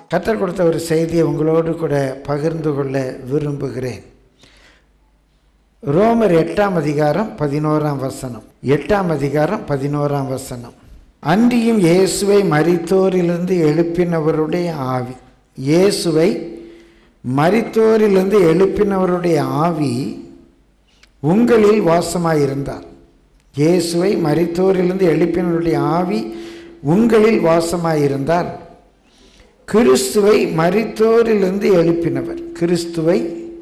கற்றுக் கொடுத்த ஒரு செய்தியை உங்களோடு கூட பகிர்ந்து கொள்ள விரும்புகிறேன் ரோமர் எட்டாம் அதிகாரம் பதினோராம் வசனம் எட்டாம் அதிகாரம் பதினோராம் வசனம் அன்றியும் இயேசுவை மரித்தோரிலிருந்து எழுப்பினவருடைய ஆவி இயேசுவை மரித்தோரிலிருந்து எழுப்பினவருடைய ஆவி உங்களில் வாசமாயிருந்தார் இயேசுவை மரித்தோரிலிருந்து எழுப்பினவருடைய ஆவி உங்களில் வாசமாயிருந்தால் கிறிஸ்துவை மரித்தோரிலிருந்து எழுப்பினவர் கிறிஸ்துவை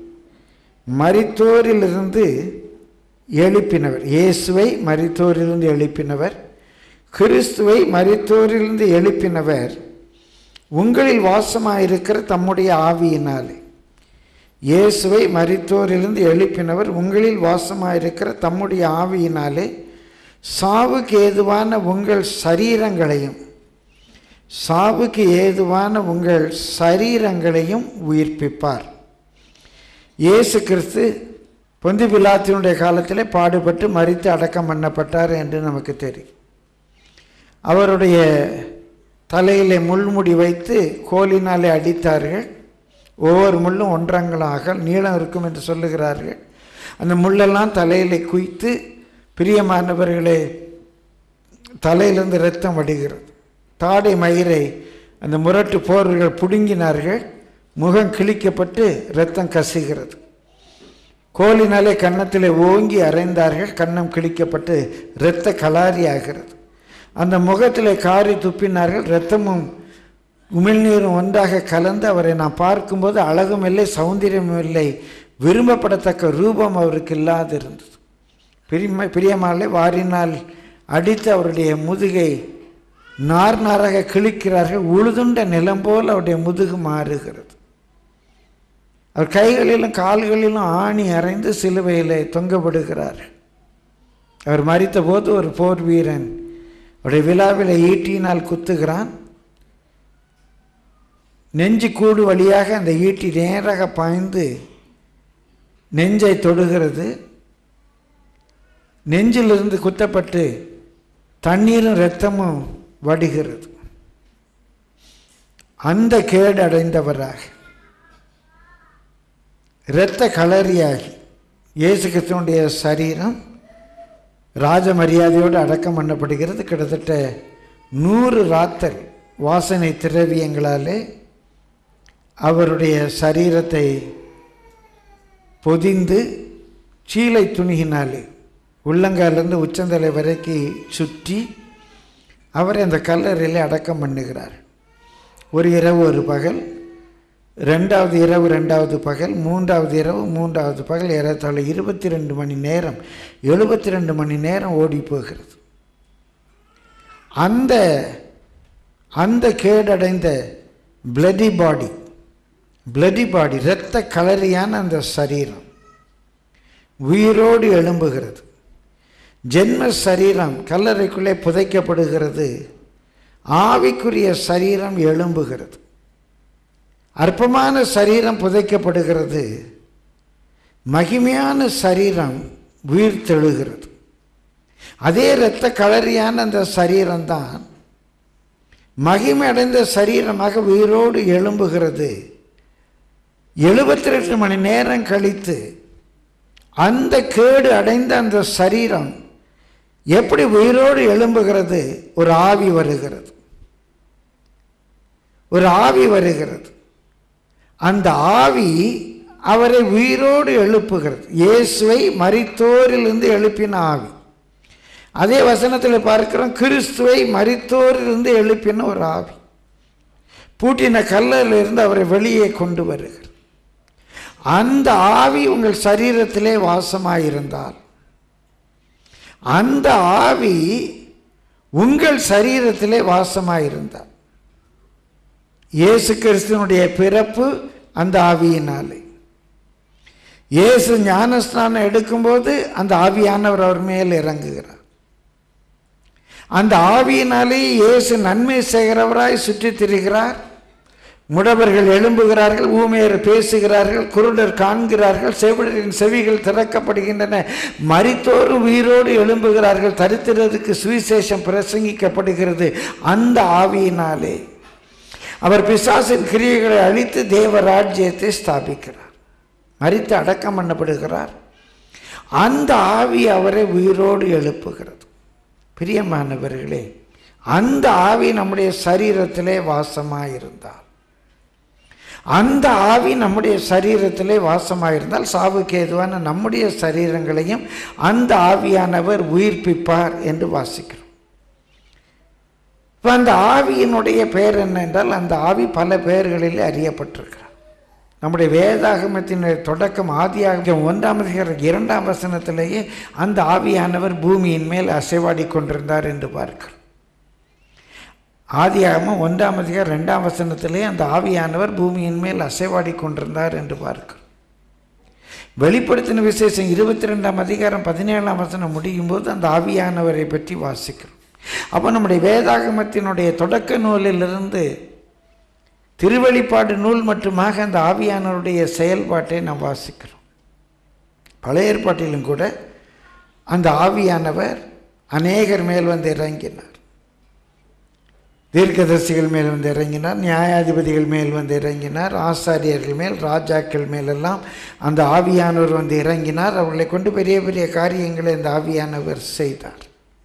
மரித்தோரிலிருந்து எழுப்பினவர் இயேசுவை மரித்தோரிலிருந்து எழுப்பினவர் கிறிஸ்துவை மரித்தோரிலிருந்து எழுப்பினவர் உங்களில் வாசமாயிருக்கிற தம்முடைய ஆவியினாலே இயேசுவை மரித்தோரிலிருந்து எழுப்பினவர் உங்களில் வாசமாயிருக்கிற தம்முடைய ஆவியினாலே சாவுக்கு ஏதுவான உங்கள் சரீரங்களையும் சாவுக்கு ஏதுவான உங்கள் சரீரங்களையும் உயிர்ப்பிப்பார் இயேசு கிறிஸ்து பொந்தி பிலாத்தினுடைய காலத்தில் பாடுபட்டு மறித்து அடக்கம் பண்ணப்பட்டார் என்று நமக்கு தெரியும் அவருடைய தலையிலே முள்முடி வைத்து கோலினாலே அடித்தார்கள் ஒவ்வொரு முள்ளும் ஒன்றங்களாக நீளம் இருக்கும் என்று சொல்லுகிறார்கள் அந்த முள்ளெல்லாம் தலையிலே குய்த்து பிரியமானவர்களே தலையிலிருந்து இரத்தம் வடிகிறது தாடை மயிரை அந்த முரட்டு போர்கள் பிடுங்கினார்கள் முகம் கிழிக்கப்பட்டு இரத்தம் கசிகிறது கோலினாலே கன்னத்திலே ஓங்கி அரைந்தார்கள் கன்னம் கிழிக்கப்பட்டு இரத்த கலாரி ஆகிறது அந்த முகத்திலே காரி துப்பினார்கள் இரத்தமும் உமிழ்நீரும் ஒன்றாக கலந்து அவரை நான் பார்க்கும்போது அழகும் இல்லை சௌந்தரியமும் இல்லை விரும்பப்படத்தக்க ரூபம் அவருக்கு இல்லாதிருந்தது பிரியம பிரியமாலே வாரினால் அடித்து அவருடைய முதுகை நார் நாராக கிழிக்கிறார்கள் உழுதுண்ட நிலம் போல் அவருடைய முதுகு மாறுகிறது அவர் கைகளிலும் கால்களிலும் ஆணி அரைந்து சிலுவையில் தொங்கப்படுகிறார் அவர் மறித்த போது ஒரு போர் வீரன் அவருடைய விழாவில் ஈட்டியினால் குத்துகிறான் நெஞ்சு கூடு வழியாக அந்த ஈட்டி நேராக பாய்ந்து நெஞ்சை தொடுகிறது நெஞ்சிலிருந்து குத்தப்பட்டு தண்ணீரும் இரத்தமும் வடிகிறது அந்த கேடு அடைந்தவராக இரத்த களரியாகி இயேசு கிறிஸ்துவனுடைய சரீரம் ராஜ மரியாதையோடு அடக்கம் பண்ணப்படுகிறது கிட்டத்தட்ட நூறு ராத்தல் வாசனை திரவியங்களாலே அவருடைய சரீரத்தை பொதிந்து சீலை துணியினாலே உள்ளங்காலிருந்து உச்சந்தலை வரைக்கும் சுற்றி அவரை அந்த கல்லறையில் அடக்கம் பண்ணுகிறார் ஒரு இரவு ஒரு பகல் ரெண்டாவது இரவு ரெண்டாவது பகல் மூன்றாவது இரவு மூன்றாவது பகல் ஏறத்தாழ இருபத்தி ரெண்டு மணி நேரம் எழுபத்தி ரெண்டு மணி நேரம் ஓடி போகிறது அந்த அந்த கேடடைந்த பிளடி பாடி பிளடி பாடி இரத்த கலரியான அந்த சரீரம் உயிரோடு எழும்புகிறது ஜென்ம சரீரம் கல்லறைக்குள்ளே புதைக்கப்படுகிறது ஆவிக்குரிய சரீரம் எழும்புகிறது அற்பமான சரீரம் புதைக்கப்படுகிறது மகிமையான சரீரம் உயிர் தெழுகிறது அதே இரத்த கலரியான அந்த சரீரம்தான் மகிமை அடைந்த சரீரமாக உயிரோடு எழும்புகிறது எழுபத்தி ரெண்டு மணி நேரம் கழித்து அந்த கேடு அடைந்த அந்த சரீரம் எப்படி உயிரோடு எழும்புகிறது ஒரு ஆவி வருகிறது ஒரு ஆவி வருகிறது அந்த ஆவி அவரை உயிரோடு எழுப்புகிறது இயேசுவை மரித்தோரிலிருந்து எழுப்பின ஆவி அதே வசனத்தில் பார்க்கிறோம் கிறிஸ்துவை மரித்தோரிலிருந்து எழுப்பின ஒரு ஆவி பூட்டின கல்லிலிருந்து அவரை வெளியே கொண்டு வருகிறது அந்த ஆவி உங்கள் சரீரத்திலே வாசமாயிருந்தால் அந்த ஆவி உங்கள் சரீரத்திலே வாசமாயிருந்தால் இயேசு கிறிஸ்துவனுடைய பிறப்பு அந்த ஆவியினாலே இயேசு ஞானஸ்நானம் எடுக்கும்போது அந்த ஆவியானவர் அவர் மேல் இறங்குகிறார் அந்த ஆவியினாலே இயேசு நன்மை செய்கிறவராய் சுற்றித் திரிகிறார் முடவர்கள் எழும்புகிறார்கள் ஊமையர் பேசுகிறார்கள் குருடர் காண்கிறார்கள் செவிடரின் செவிகள் திறக்கப்படுகின்றன மரித்தோரு உயிரோடு எழும்புகிறார்கள் தரித்திரத்துக்கு சுவிசேஷம் பிரசங்கிக்கப்படுகிறது அந்த ஆவியினாலே அவர் பிசாசின் கிரியைகளை அழித்து தேவ ராஜ்யத்தை ஸ்தாபிக்கிறார் மறித்து அடக்கம் பண்ணப்படுகிறார் அந்த ஆவி அவரை உயிரோடு எழுப்புகிறது பிரியமானவர்களே அந்த ஆவி நம்முடைய சரீரத்திலே வாசமாயிருந்தால் அந்த ஆவி நம்முடைய சரீரத்திலே வாசமாயிருந்தால் சாவுக்கு ஏதுவான நம்முடைய சரீரங்களையும் அந்த ஆவியானவர் உயிர்ப்பிப்பார் என்று வாசிக்கிறோம் இப்போ அந்த ஆவியினுடைய பெயர் என்ன என்றால் அந்த ஆவி பல பெயர்களில் அறியப்பட்டிருக்கிறார் நம்முடைய வேதாகமத்தின் தொடக்கம் ஆதியாகமம் ஒன்றாம் அதிகாரம் இரண்டாம் வசனத்திலேயே அந்த ஆவியானவர் பூமியின் மேல் அசைவாடி கொண்டிருந்தார் என்று பார்க்கிறோம் ஆதியாகமம் ஒன்றாம் அதிகாரம் ரெண்டாம் வசனத்திலே அந்த ஆவியானவர் பூமியின் மேல் அசைவாடி கொண்டிருந்தார் என்று பார்க்கிறோம் வெளிப்படுத்தின விசேஷம் இருபத்தி ரெண்டாம் அதிகாரம் பதினேழாம் வசனம் முடியும் போது அந்த ஆவியானவரை பற்றி வாசிக்கிறோம் அப்போ நம்முடைய வேதாகமத்தினுடைய தொடக்க நூலிலிருந்து திருவெளிப்பாடு நூல் மட்டுமாக அந்த ஆவியானவருடைய செயல்பாட்டை நாம் வாசிக்கிறோம் பழைய ஏற்பாட்டிலும் கூட அந்த ஆவியானவர் அநேகர் மேல் வந்து இறங்கினார் தீர்க்கதரிசிகள் மேல் வந்து இறங்கினார் நியாயாதிபதிகள் மேல் வந்து இறங்கினார் ஆசாரியர்கள் மேல் ராஜாக்கள் மேலெல்லாம் அந்த ஆவியானவர் வந்து இறங்கினார் அவர்களை கொண்டு பெரிய பெரிய காரியங்களை அந்த ஆவியானவர் செய்தார்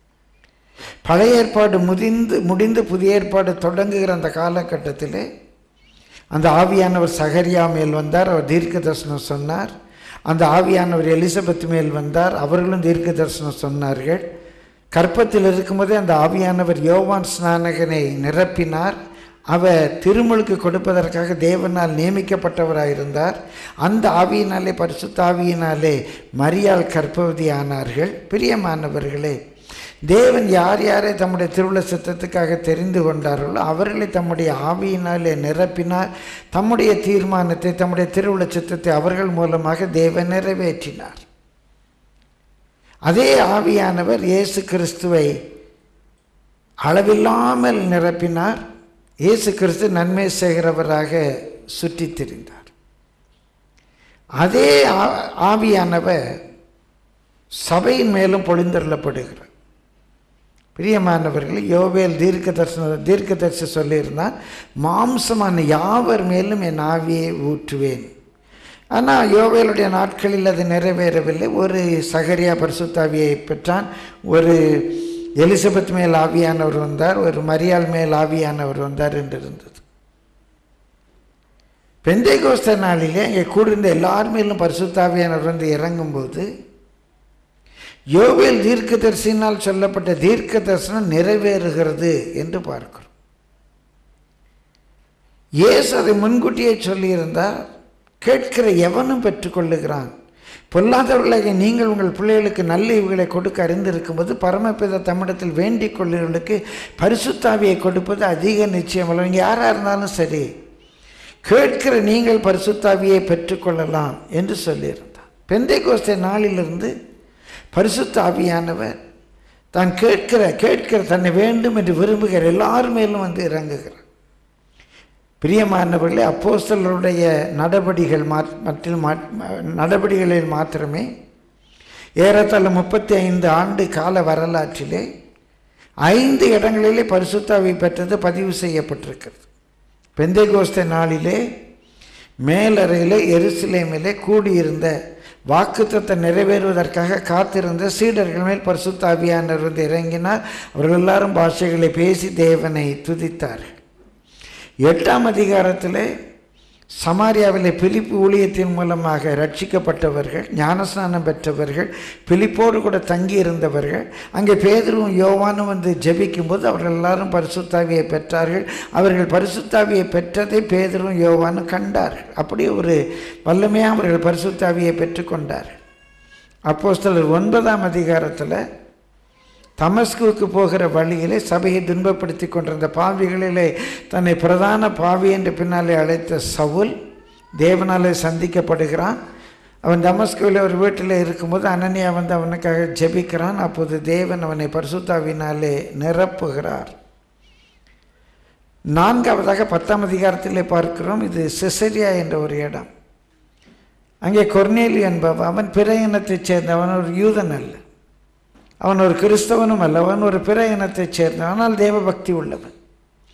பழைய ஏற்பாடு முதிந்து முடிந்து புதிய ஏற்பாடு தொடங்குகிற அந்த காலகட்டத்திலே அந்த ஆவியானவர் சகரியா மேல் வந்தார் அவர் தீர்க்க தரிசனம் சொன்னார் அந்த ஆவியானவர் எலிசபெத் மேல் வந்தார் அவர்களும் தீர்க்க தரிசனம் சொன்னார்கள் கற்பத்தில் இருக்கும்போதே அந்த ஆவியானவர் யோவான் ஸ்நானகனை நிரப்பினார் அவர் திருமுழுக்கு கொடுப்பதற்காக தேவனால் நியமிக்கப்பட்டவராயிருந்தார் அந்த ஆவியினாலே பரிசுத்த ஆவியினாலே மரியாள் கற்பவதி ஆனார்கள் பிரியமானவர்களே தேவன் யார் யாரை தம்முடைய திருவிழா சித்தத்துக்காக தெரிந்து கொண்டார்களோ அவர்களை தம்முடைய ஆவியினாலே நிரப்பினார் தம்முடைய தீர்மானத்தை தம்முடைய திருவிழா சித்தத்தை அவர்கள் மூலமாக தேவன் நிறைவேற்றினார் அதே ஆவியானவர் இயேசு கிறிஸ்துவை அளவில்லாமல் நிரப்பினார் இயேசு கிறிஸ்து நன்மை செய்கிறவராக சுற்றித் திரிந்தார் அதே ஆ- ஆவியானவர் சபையின் மேலும் பொழிந்தருளப்படுகிறார் பிரியமானவர்கள் யோவேல் தீர்க்க தரிசன தீர்க்க தரிசி சொல்லியிருந்தான் மாம்சமான யாவர் மேலும் என் ஆவியை ஊற்றுவேன் ஆனால் யோவேலுடைய நாட்களில் அது நிறைவேறவில்லை ஒரு சகரியா பரிசுத்தாவியை பெற்றான் ஒரு எலிசபெத் மேல் ஆவியானவர் வந்தார் ஒரு மரியாள் மேல் ஆவியானவர் வந்தார் என்று இருந்தது பெந்தைகோஸ்த நாளிலே இங்கே கூடியிருந்த எல்லார் மேலும் பரிசுத்தாவியானவர் வந்து இறங்கும்போது யோவேல் தீர்க்க தரிசினால் சொல்லப்பட்ட தீர்க்க தரிசனம் நிறைவேறுகிறது என்று பார்க்கிறோம் இயேசு அதை முன்கூட்டியே சொல்லியிருந்தார் கேட்கிற எவனும் பெற்றுக்கொள்ளுகிறான் பொல்லாதவர்களாகிய நீங்கள் உங்கள் பிள்ளைகளுக்கு நல்ல இவுகளை கொடுக்க அறிந்திருக்கும்போது பரமபித தமிழத்தில் வேண்டிக் கொள்ளுகளுக்கு பரிசுத்தாவியை கொடுப்பது அதிக நிச்சயம் அல்ல நீங்கள் யாராக இருந்தாலும் சரி கேட்கிற நீங்கள் பரிசுத்தாவியை பெற்றுக்கொள்ளலாம் என்று சொல்லியிருந்தார் பெந்தை கோஸ்தை நாளிலிருந்து பரிசுத்த ஆவியானவர் தான் கேட்கிற கேட்கிற தன்னை வேண்டும் என்று விரும்புகிற எல்லார் மேலும் வந்து இறங்குகிறார் பிரியமானவர்களே அப்போஸ்தலருடைய நடபடிகள் மாற் மற்றும் நடபடிகளில் மாத்திரமே ஏறத்தாழ முப்பத்தி ஐந்து ஆண்டு கால வரலாற்றிலே ஐந்து இடங்களிலே பரிசுத்தாவை பெற்றது பதிவு செய்யப்பட்டிருக்கிறது பெந்தைகோஸ்த நாளிலே மேலறையிலே எருசலேமிலே கூடியிருந்த வாக்குத்தத்தை நிறைவேறுவதற்காக காத்திருந்த சீடர்கள் மேல் பரிசுத்த ஆவியானவர் வந்து இறங்கினார் அவர்கள் எல்லாரும் பாஷைகளை பேசி தேவனை துதித்தார்கள் எட்டாம் அதிகாரத்தில் சமாரியாவிலே பிலிப்பு ஊழியத்தின் மூலமாக ரட்சிக்கப்பட்டவர்கள் ஞானஸ்நானம் பெற்றவர்கள் பிலிப்போடு கூட தங்கி இருந்தவர்கள் அங்கே பேதரும் யோவானும் வந்து ஜெபிக்கும்போது அவர்கள் எல்லாரும் பரிசுத்தாவியை பெற்றார்கள் அவர்கள் பரிசுத்தாவியை பெற்றதை பேதரும் யோவானும் கண்டார்கள் அப்படியே ஒரு வல்லமையாக அவர்கள் பரிசுத்தாவியை பெற்றுக்கொண்டார்கள் அப்போஸ்தலர் ஒன்பதாம் அதிகாரத்தில் தமஸ்குவுக்கு போகிற வழியிலே சபையை துன்பப்படுத்தி கொண்டிருந்த பாவிகளிலே தன்னை பிரதான பாவி என்று பின்னாலே அழைத்த சவுல் தேவனாலே சந்திக்கப்படுகிறான் அவன் தமஸ்குவில் ஒரு வீட்டில் இருக்கும்போது அனனியா வந்து அவனுக்காக ஜெபிக்கிறான் அப்போது தேவன் அவனை பரிசுத்தாவினாலே நிரப்புகிறார் நான்காவதாக பத்தாம் அதிகாரத்திலே பார்க்கிறோம் இது சிசரியா என்ற ஒரு இடம் அங்கே கொர்னேலி என்பவன் அவன் பிற இனத்தைச் சேர்ந்தவன் ஒரு யூதன் அல்ல அவன் ஒரு கிறிஸ்தவனும் அல்ல அவன் ஒரு பிற இனத்தைச் சேர்ந்தவன் ஆனால் தேவபக்தி உள்ளவன்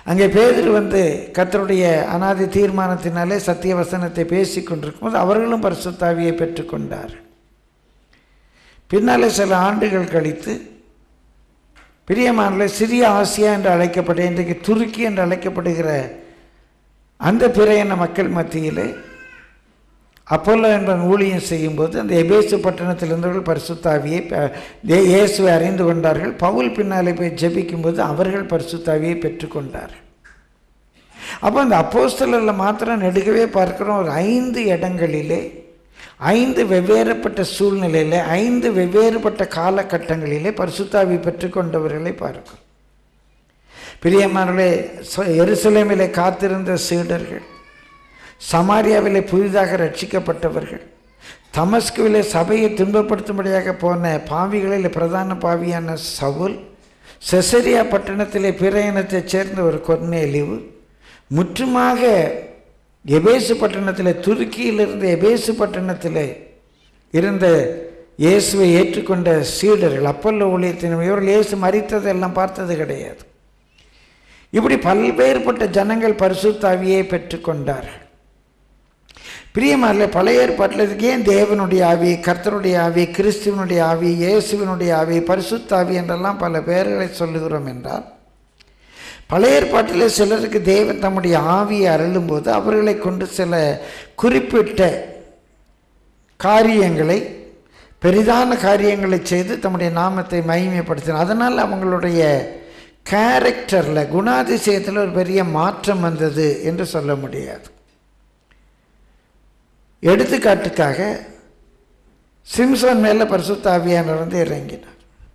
அங்கே பேதர் வந்து கர்த்தருடைய அனாதி தீர்மானத்தினாலே சத்திய வசனத்தை பேசி கொண்டிருக்கும்போது அவர்களும் பரிசுத்தாவியை பெற்றுக்கொண்டார் பின்னாலே சில ஆண்டுகள் கழித்து பிரியமானல சிறிய ஆசியா என்று அழைக்கப்பட்ட இன்றைக்கு துருக்கி என்று அழைக்கப்படுகிற அந்த பிறையன மக்கள் மத்தியிலே அப்போல்லோ என்பவன் ஊழியம் செய்யும்போது அந்த எபேசு பட்டணத்தில் இருந்தவர்கள் பரிசுத்தாவியை ப- தே- இயேசுவை அறிந்து கொண்டார்கள் பவுல் பின்னாலே போய் ஜெபிக்கும்போது அவர்கள் பரிசுத்தாவியை பெற்றுக்கொண்டார்கள் அப்போ அந்த அப்போஸ்தலரில் மாத்திரம் நெடுகவே பார்க்கிறோம் ஒரு ஐந்து இடங்களிலே ஐந்து வெவ்வேறுபட்ட சூழ்நிலையிலே ஐந்து வெவ்வேறுபட்ட காலகட்டங்களிலே பரிசுத்தாவி பெற்றுக்கொண்டவர்களை பார்க்கிறோம் பிரியமானவர்களே சொ- எருசலேமிலே காத்திருந்த சீடர்கள் சமாரியாவிலே புதிதாக ரட்சிக்கப்பட்டவர்கள் தமஸ்குவிலே சபையை துன்பப்படுத்தும்படியாக போன பாவிகளில் பிரதான பாவியான சவுல் செசரியா பட்டணத்திலே பிற இனத்தைச் சேர்ந்த ஒரு கொர்நேலிவு முற்றுமாக எபேசு பட்டணத்திலே துருக்கியிலிருந்து எபேசு பட்டணத்திலே இருந்த இயேசுவை ஏற்றுக்கொண்ட சீடர்கள் அப்பல்லோ ஊழியத்தின் இவர்கள் இயேசு மறித்ததெல்லாம் பார்த்தது கிடையாது இப்படி பல்வேறுபட்ட ஜனங்கள் பரிசுத்தாவியை பெற்றுக்கொண்டார்கள் பிரியமாரில் பழைய ஏற்பாட்டில் இதுக்கு ஏன் தேவனுடைய ஆவி கர்த்தருடைய ஆவி கிறிஸ்துவனுடைய ஆவி இயேசுவினுடைய ஆவி பரிசுத்தாவி என்றெல்லாம் பல பெயர்களை சொல்லுகிறோம் என்றால் பழைய ஏற்பாட்டிலே சிலருக்கு தேவன் தம்முடைய ஆவியை அருளும்போது அவர்களை கொண்டு சில குறிப்பிட்ட காரியங்களை பெரிதான காரியங்களை செய்து தம்முடைய நாமத்தை மகிமைப்படுத்தினார் அதனால் அவங்களுடைய கேரக்டரில் குணாதிசயத்தில் ஒரு பெரிய மாற்றம் வந்தது என்று சொல்ல முடியாது எடுத்துக்காட்டுக்காக சிம்சன் மேலே பரிசுத்தாவியானவர் வந்து இறங்கினார்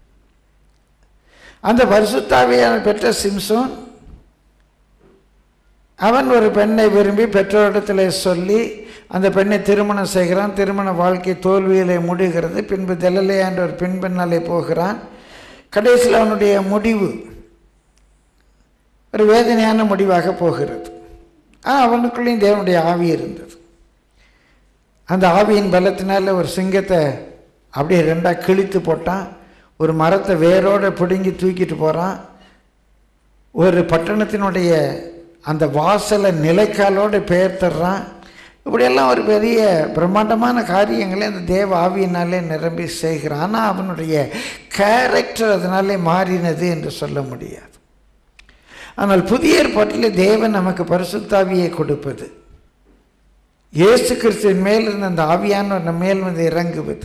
அந்த பரிசுத்தாவியானவர் பெற்ற சிம்சோன் அவன் ஒரு பெண்ணை விரும்பி பெற்றோரிடத்தில் சொல்லி அந்த பெண்ணை திருமணம் செய்கிறான் திருமண வாழ்க்கை தோல்வியிலே முடிகிறது பின்பு தெல்லலே என்ற ஒரு பெண் பெண்ணாலே போகிறான் கடைசியில் அவனுடைய முடிவு ஒரு வேதனையான முடிவாக போகிறது ஆனால் அவனுக்குள்ளேயும் தேவனுடைய ஆவி இருந்தது அந்த ஆவியின் பலத்தினால ஒரு சிங்கத்தை அப்படியே ரெண்டாக கிழித்து போட்டான் ஒரு மரத்தை வேரோடு பிடுங்கி தூக்கிட்டு போகிறான் ஒரு பட்டணத்தினுடைய அந்த வாசலை நிலைக்காலோடு பெயர்த்துறான் இப்படியெல்லாம் ஒரு பெரிய பிரம்மாண்டமான காரியங்களை அந்த தேவ ஆவியினாலே நிரம்பி செய்கிறான் ஆனால் அவனுடைய கேரக்டர் அதனாலே மாறினது என்று சொல்ல முடியாது ஆனால் புதிய ஏற்பாட்டிலே தேவன் நமக்கு பரிசுத்தாவியை கொடுப்பது இயேசு கிறிஸ்துவின் மேல் இருந்த அந்த ஆவியானவர் நம்ம மேல் வந்து இறங்குவது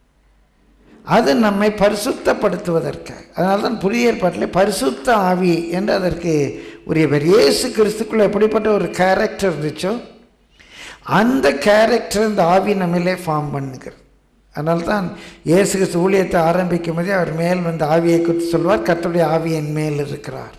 அது நம்மை பரிசுத்தப்படுத்துவதற்காக அதனால தான் புதிய ஏற்பாட்டில் பரிசுத்த ஆவி என்று அதற்கு உரிய பேர் இயேசு கிறிஸ்துக்குள்ள எப்படிப்பட்ட ஒரு கேரக்டர் இருந்துச்சோ அந்த கேரக்டர் இந்த ஆவி நம்மளே ஃபார்ம் பண்ணுகிறது அதனால தான் இயேசு கிறிஸ்து ஊழியத்தை ஆரம்பிக்கும் போதே அவர் மேல் வந்து ஆவியை குறித்து சொல்வார் கர்த்தருடைய ஆவி என் மேல் இருக்கிறார்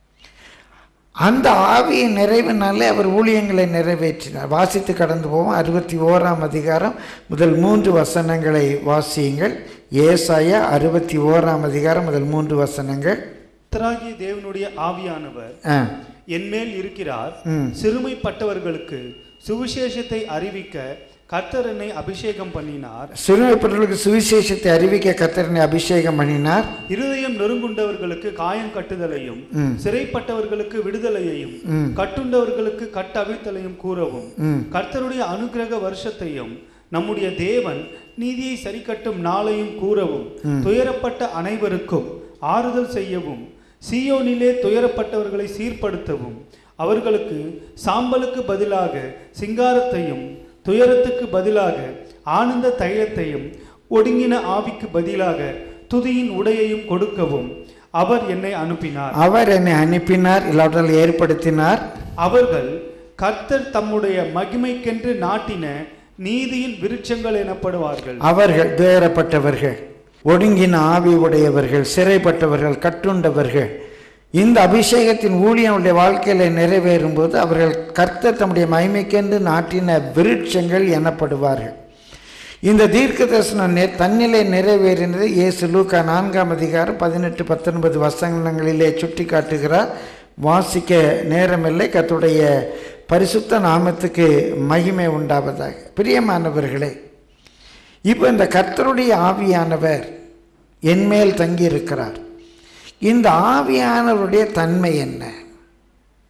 அந்த ஆவியின் நிறைவினாலே அவர் ஊழியங்களை நிறைவேற்றினார் வாசித்து கடந்து போவோம் அறுபத்தி ஓராம் அதிகாரம் முதல் மூன்று வசனங்களை வாசியுங்கள் ஏசாயா அறுபத்தி ஓராம் அதிகாரம் முதல் மூன்று வசனங்கள் கர்த்தராகிய தேவனுடைய ஆவியானவர் ஆ என்மேல் இருக்கிறார் ம். சிறுமைப்பட்டவர்களுக்கு சுவிசேஷத்தை அறிவிக்க கர்த்தர் என்னை அபிஷேகம் பண்ணினார் சிறுமைப்பட்டவர்களுக்கு சுவிசேஷத்தை அறிவிக்க கர்த்தரனை அபிஷேகம் பண்ணினார் இருதயம் நொறுங்குண்டவர்களுக்கு காயம் கட்டுதலையும் ம். சிறைப்பட்டவர்களுக்கு விடுதலையையும் ம். கட்டுண்டவர்களுக்கு கட்டவிழ்த்தலையும் கூறவும் ம். கர்த்தருடைய அனுக்கிரக வருஷத்தையும் நம்முடைய தேவன் நீதியை சரிக்கட்டும் நாளையும் கூறவும் துயரப்பட்ட அனைவருக்கும் ஆறுதல் செய்யவும் சீயோனிலே துயரப்பட்டவர்களை சீர்படுத்தவும் அவர்களுக்கு சாம்பலுக்கு பதிலாக சிங்காரத்தையும் துயரத்துக்கு பதிலாக ஆனந்த தைலத்தையும் ஒடுங்கின ஆவிக்கு பதிலாக துதியின் உடையையும் கொடுக்கவும் அவர் என்னை அனுப்பினார் அவர் என்னை அனுப்பினார் இல்லாவிட்டால் ஏற்படுத்தினார் அவர்கள் கர்த்தர் தம்முடைய மகிமைக்கென்று நாட்டின நீதியின் விருட்சங்கள் எனப்படுவார்கள் அவர்கள் துயரப்பட்டவர்கள் ஒடுங்கின ஆவி உடையவர்கள் சிறைப்பட்டவர்கள் கட்டுண்டவர்கள் இந்த அபிஷேகத்தின் ஊழியனுடைய வாழ்க்கையில நிறைவேறும் போது அவர்கள் கர்த்தர் தம்முடைய மகிமைக்கென்று நாட்டின விருட்சங்கள் எனப்படுவார்கள் இந்த தீர்க்க தரிசனம் நெ- தன்னிலே நிறைவேறினது இயேசு லூக்கா நான்காம் அதிகாரம் பதினெட்டு பத்தொன்பது வசனங்களிலே சுட்டி காட்டுகிறார் வாசிக்க நேரமில்லை கர்த்தருடைய பரிசுத்த நாமத்துக்கு மகிமை உண்டாவதாக பிரியமானவர்களே இப்போ இந்த கர்த்தருடைய ஆவியானவர் என்மேல் தங்கியிருக்கிறார் இந்த ஆவியானவருடைய தன்மை என்ன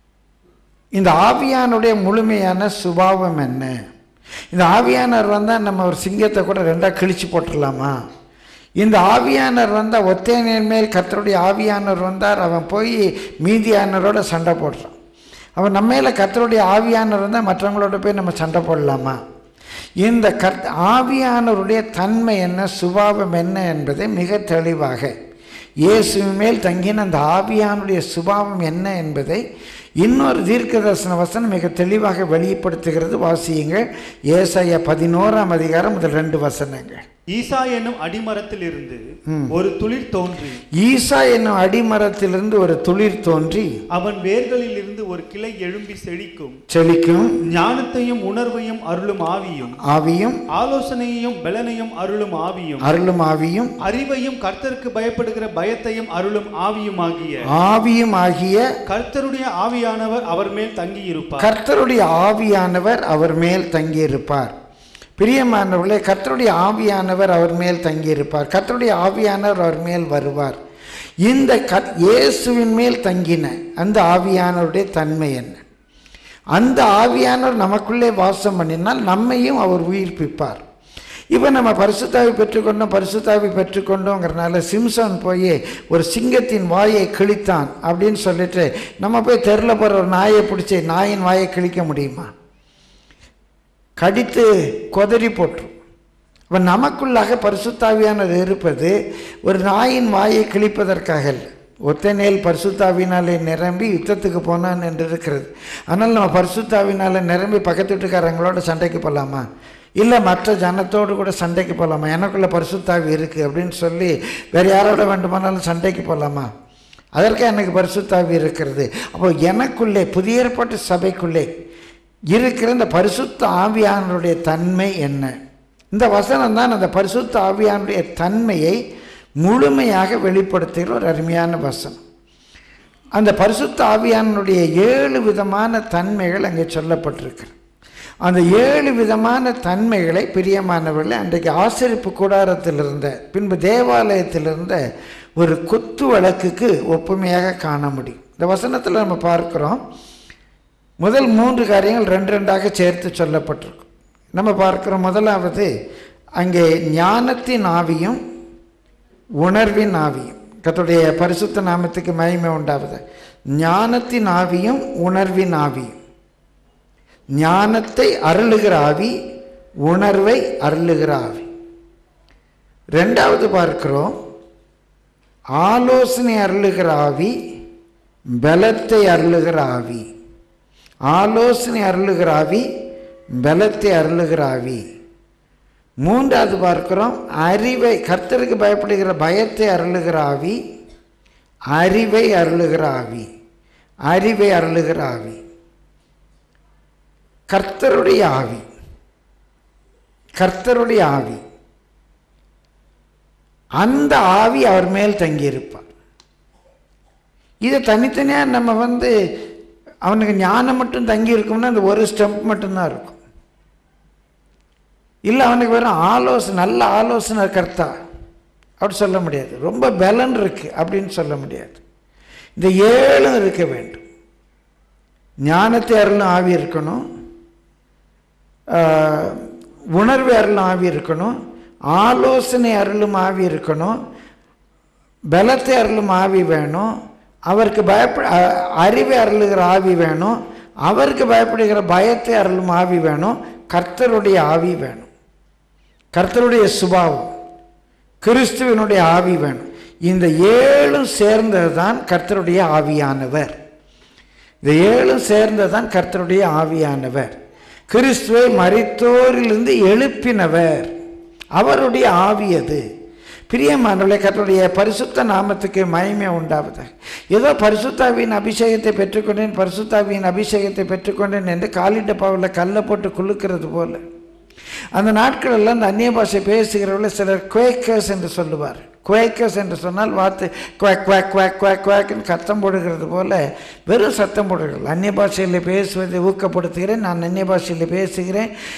இந்த ஆவியானுடைய முழுமையான சுபாவம் என்ன இந்த ஆவியானவர் வந்தால் நம்ம ஒரு சிங்கத்தை கூட ரெண்டாக கிழிச்சு போட்டுடலாமா இந்த ஆவியானவர் வந்தால் ஒத்தேனின் மேல் கர்த்தருடைய ஆவியானவர் வந்தார் அவன் போய் மீதியானவரோட சண்டை போடுறான் அவன் நம்ம மேல கர்த்தருடைய ஆவியானவர் வந்தால் மற்றவங்களோட போய் நம்ம சண்டை போடலாமா இந்த கர்த் ஆவியானவருடைய தன்மை என்ன சுபாவம் என்ன என்பதை மிக தெளிவாக இயேசுவின் மேல் தங்கின அந்த ஆவியானுடைய சுபாவம் என்ன என்பதை இன்னொரு தீர்க்கதர்சன வசனம் மிக தெளிவாக வெளிப்படுத்துகிறது வாசியுங்கள் ஏசாயா பதினோராம் அதிகாரம் முதல் ரெண்டு வசனங்கள் ஈசா என்னும் அடிமரத்தில் இருந்து ஒரு துளிர் தோன்றி ஈசா என்னும் அடிமரத்திலிருந்து ஒரு துளிர் தோன்றி அவன் வேர்களில் இருந்து ஒரு கிளை எழும்பி செழிக்கும் செழிக்கும் ஞானத்தையும் உணர்வையும் அருளும் ஆவியும் ஆவியும் ஆலோசனையையும் பலனையும் அருளும் ஆவியும் அருளும் ஆவியும் அறிவையும் கர்த்தருக்கு பயப்படுகிற பயத்தையும் அருளும் ஆவியுமாகிய ஆவியும் ஆகிய கர்த்தருடைய ஆவியானவர் அவர் மேல் தங்கியிருப்பார் கர்த்தருடைய ஆவியானவர் அவர் மேல் தங்கியிருப்பார் பிரியமானவர்களே கர்த்தருடைய ஆவியானவர் அவர் மேல் தங்கியிருப்பார் கர்த்தருடைய ஆவியானவர் அவர் மேல் வருவார் இந்த கத் இயேசுவின் மேல் தங்கின அந்த ஆவியானவருடைய தன்மை என்ன அந்த ஆவியானவர் நமக்குள்ளே வாசம் பண்ணினால் நம்மையும் அவர் உயிர்ப்பிப்பார் இப்போ நம்ம பரிசுத்தாவி பெற்றுக்கொண்டோம் பரிசுத்தாவி பெற்றுக்கொண்டோங்கிறனால சிம்சன் போய் ஒரு சிங்கத்தின் வாயை கிழித்தான் அப்படின்னு சொல்லிட்டு நம்ம போய் தெருல போகிற ஒரு நாயை பிடிச்சி நாயின் வாயை கிழிக்க முடியுமா கடித்து கொதறி போட்டுரும் அப்போ நமக்குள்ளாக பரிசுத்தாவியானது இருப்பது ஒரு நாயின் வாயை கிழிப்பதற்காக இல்லை ஒத்தனேல் பரிசுத்தாவினாலே நிரம்பி யுத்தத்துக்கு போனான் என்று இருக்கிறது ஆனால் நம்ம பரிசுத்தாவினால நிரம்பி பக்கத்து வீட்டுக்காரங்களோட சண்டைக்கு போகலாமா இல்லை மற்ற ஜனத்தோடு கூட சண்டைக்கு போகலாமா எனக்குள்ள பரிசுத்தாவி இருக்குது அப்படின்னு சொல்லி வேறு யாரோட வேண்டுமானாலும் சண்டைக்கு போகலாமா அதற்காக எனக்கு பரிசுத்தாவி இருக்கிறது அப்போ எனக்குள்ளே புதிய ஏற்பாட்டு சபைக்குள்ளே இருக்கிற இந்த பரிசுத்த ஆவியானருடைய தன்மை என்ன இந்த வசனம் தான் அந்த பரிசுத்த ஆவியானுடைய தன்மையை முழுமையாக வெளிப்படுத்துகிற ஒரு அருமையான வசனம் அந்த பரிசுத்த ஆவியானுடைய ஏழு விதமான தன்மைகள் அங்கே சொல்லப்பட்டிருக்கு அந்த ஏழு விதமான தன்மைகளை பிரியமானவர்களை அன்றைக்கு ஆசிரிப்பு கூடாரத்தில் இருந்த பின்பு தேவாலயத்தில் இருந்த ஒரு குத்து வழக்குக்கு ஒப்புமையாக காண முடியும் இந்த வசனத்தில் நம்ம பார்க்கிறோம் முதல் மூன்று காரியங்கள் ரெண்டு ரெண்டாக சேர்த்து சொல்லப்பட்டிருக்கும் நம்ம பார்க்கிறோம் முதலாவது அங்கே ஞானத்தின் ஆவியும் உணர்வின் ஆவியும் கர்த்தருடைய பரிசுத்த நாமத்துக்கு மகிமை உண்டாவது ஞானத்தின் ஆவியும் உணர்வின் ஆவியும் ஞானத்தை அருளுகிற ஆவி உணர்வை அருளுகிற ஆவி ரெண்டாவது பார்க்கிறோம் ஆலோசனை அருளுகிற ஆவி பலத்தை அருளுகிற ஆவி ஆலோசனை அருளுகிற ஆவி பலத்தை அருளுகிற ஆவி மூன்றாவது பார்க்கிறோம் அறிவை கர்த்தருக்கு பயப்படுகிற பயத்தை அருளுகிற ஆவி அறிவை அருளுகிற ஆவி அறிவை அருளுகிற ஆவி கர்த்தருடைய ஆவி கர்த்தருடைய ஆவி அந்த ஆவி அவர் மேல் தங்கியிருப்பார் இதை தனித்தனியாக நம்ம வந்து அவனுக்கு ஞானம் மட்டும் தங்கி இருக்கும்னா அந்த ஒரு ஸ்டெப் மட்டும்தான் இருக்கும் இல்லை அவனுக்கு வெறும் ஆலோசனை நல்ல ஆலோசனை கர்த்தா அப்படி சொல்ல முடியாது ரொம்ப பலன் இருக்கு அப்படின்னு சொல்ல முடியாது இந்த ஏழும் இருக்க வேண்டும் ஞானத்தை அருளும் ஆவி இருக்கணும் ஆஹ், உணர்வு அருளும் ஆவி இருக்கணும் ஆலோசனை அருளும் ஆவி இருக்கணும் பலத்தை அருளும் ஆவி வேணும் அவருக்கு பயப்பட அ- அறிவை அருளுகிற ஆவி வேணும் அவருக்கு பயப்படுகிற பயத்தை அருளும் ஆவி வேணும் கர்த்தருடைய ஆவி வேணும் கர்த்தருடைய சுபாவம் கிறிஸ்துவனுடைய ஆவி வேணும் இந்த ஏழும் சேர்ந்தது தான் கர்த்தருடைய ஆவியானவர் இந்த ஏழும் சேர்ந்தது தான் கர்த்தருடைய ஆவியானவர் கிறிஸ்துவை மரித்தோரிலிருந்து எழுப்பினவர் அவருடைய ஆவி அது பிரியமானவர்களே கர்த்தருடைய பரிசுத்த நாமத்துக்கு மகிமை உண்டாவது ஏதோ பரிசுத்தாவியின் அபிஷேகத்தை பெற்றுக்கொண்டேன் பரிசுத்தாவியின் அபிஷேகத்தை பெற்றுக்கொண்டேன் என்று காலிட்ட பாவில் கல்லை போட்டு குலுக்கிறது போல அந்த நாட்களெல்லாம் அந்த அந்நிய பாஷை பேசுகிறவர்கள் சிலர் குவேக்கர்ஸ் என்று சொல்லுவார் குவேக்கர்ஸ் என்று சொன்னால் வார்த்தை குவாக் குவாக் குவாக் குவாக் குவாக்னு சத்தம் போடுகிறது போல வெறும் சத்தம் போடுகிறது அந்நிய பாஷையில் பேசுவதை ஊக்கப்படுத்துகிறேன் நான் அந்நிய பாஷையில் பேசுகிறேன்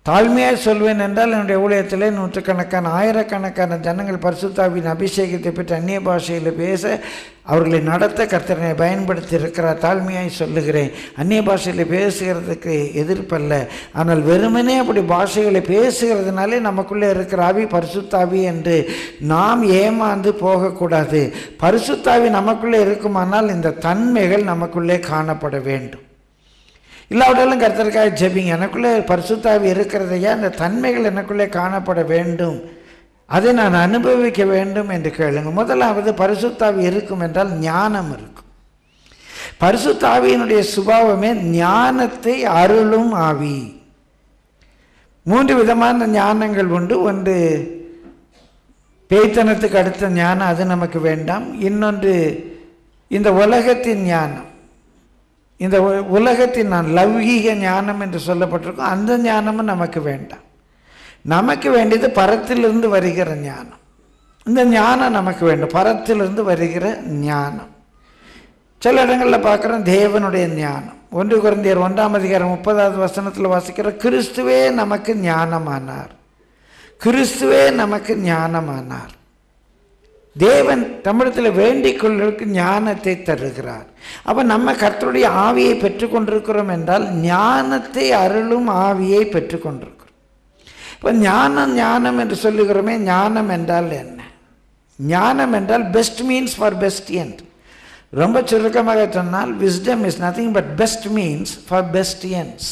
தாழ்மையாக சொல்வேன் என்றால் என்னுடைய ஊழியத்திலே நூற்றுக்கணக்கான ஆயிரக்கணக்கான ஜனங்கள் பரிசுத்தாவின் அபிஷேகத்தை பெற்று அந்நிய பாஷையில் பேச அவர்களை நடத்த கர்த்தரனை பயன்படுத்தி இருக்கிறார் தாழ்மையாய் சொல்லுகிறேன் அந்நிய பாஷையில் பேசுகிறதுக்கு எதிர்ப்பல்ல ஆனால் வெறுமனே அப்படி பாஷைகளை பேசுகிறதுனாலே நமக்குள்ளே இருக்கிற ஆவி பரிசுத்தாவி என்று நாம் ஏமாந்து போகக்கூடாது பரிசுத்தாவி நமக்குள்ளே இருக்குமானால் இந்த தன்மைகள் நமக்குள்ளே காணப்பட வேண்டும் இல்லாவிட்டாலும் கர்த்தருக்காக ஜெபிங்க எனக்குள்ளே பரிசுத்தாவி இருக்கிறதையா அந்த தன்மைகள் எனக்குள்ளே காணப்பட வேண்டும் அதை நான் அனுபவிக்க வேண்டும் என்று கேளுங்க முதலாவது பரிசுத்தாவி இருக்கும் என்றால் ஞானம் இருக்கும் பரிசுத்தாவியினுடைய சுபாவமே ஞானத்தை அருளும் ஆவி மூன்று விதமான ஞானங்கள் உண்டு ஒன்று பேய்த்தனத்துக்கு அடுத்த ஞானம் அது நமக்கு வேண்டாம் இன்னொன்று இந்த உலகத்தின் ஞானம் இந்த உ- உலகத்தின் நான் லௌகீக ஞானம் என்று சொல்லப்பட்டிருக்கும் அந்த ஞானமும் நமக்கு வேண்டாம் நமக்கு வேண்டியது பரத்திலிருந்து வருகிற ஞானம் இந்த ஞானம் நமக்கு வேண்டும் பரத்திலிருந்து வருகிற ஞானம் சில இடங்களில் பார்க்குறோம் தேவனுடைய ஞானம் ஒன்று குறைந்தியர் ஒன்றாம் அதிகாரம் முப்பதாவது வசனத்தில் வாசிக்கிற கிறிஸ்துவே நமக்கு ஞானமானார் கிறிஸ்துவே நமக்கு ஞானமானார் தேவன் தமிழத்தில் வேண்டிக் கொள்வதற்கு ஞானத்தை தருகிறார் அப்போ நம்ம கர்த்தருடைய ஆவியை பெற்றுக்கொண்டிருக்கிறோம் என்றால் ஞானத்தை அருளும் ஆவியை பெற்றுக்கொண்டிருக்கிறோம் இப்போ ஞானம் ஞானம் என்று சொல்லுகிறோமே ஞானம் என்றால் என்ன ஞானம் என்றால் best means for best end ரொம்ப சுருக்கமாக சொன்னால் wisdom is nothing but best means for best ends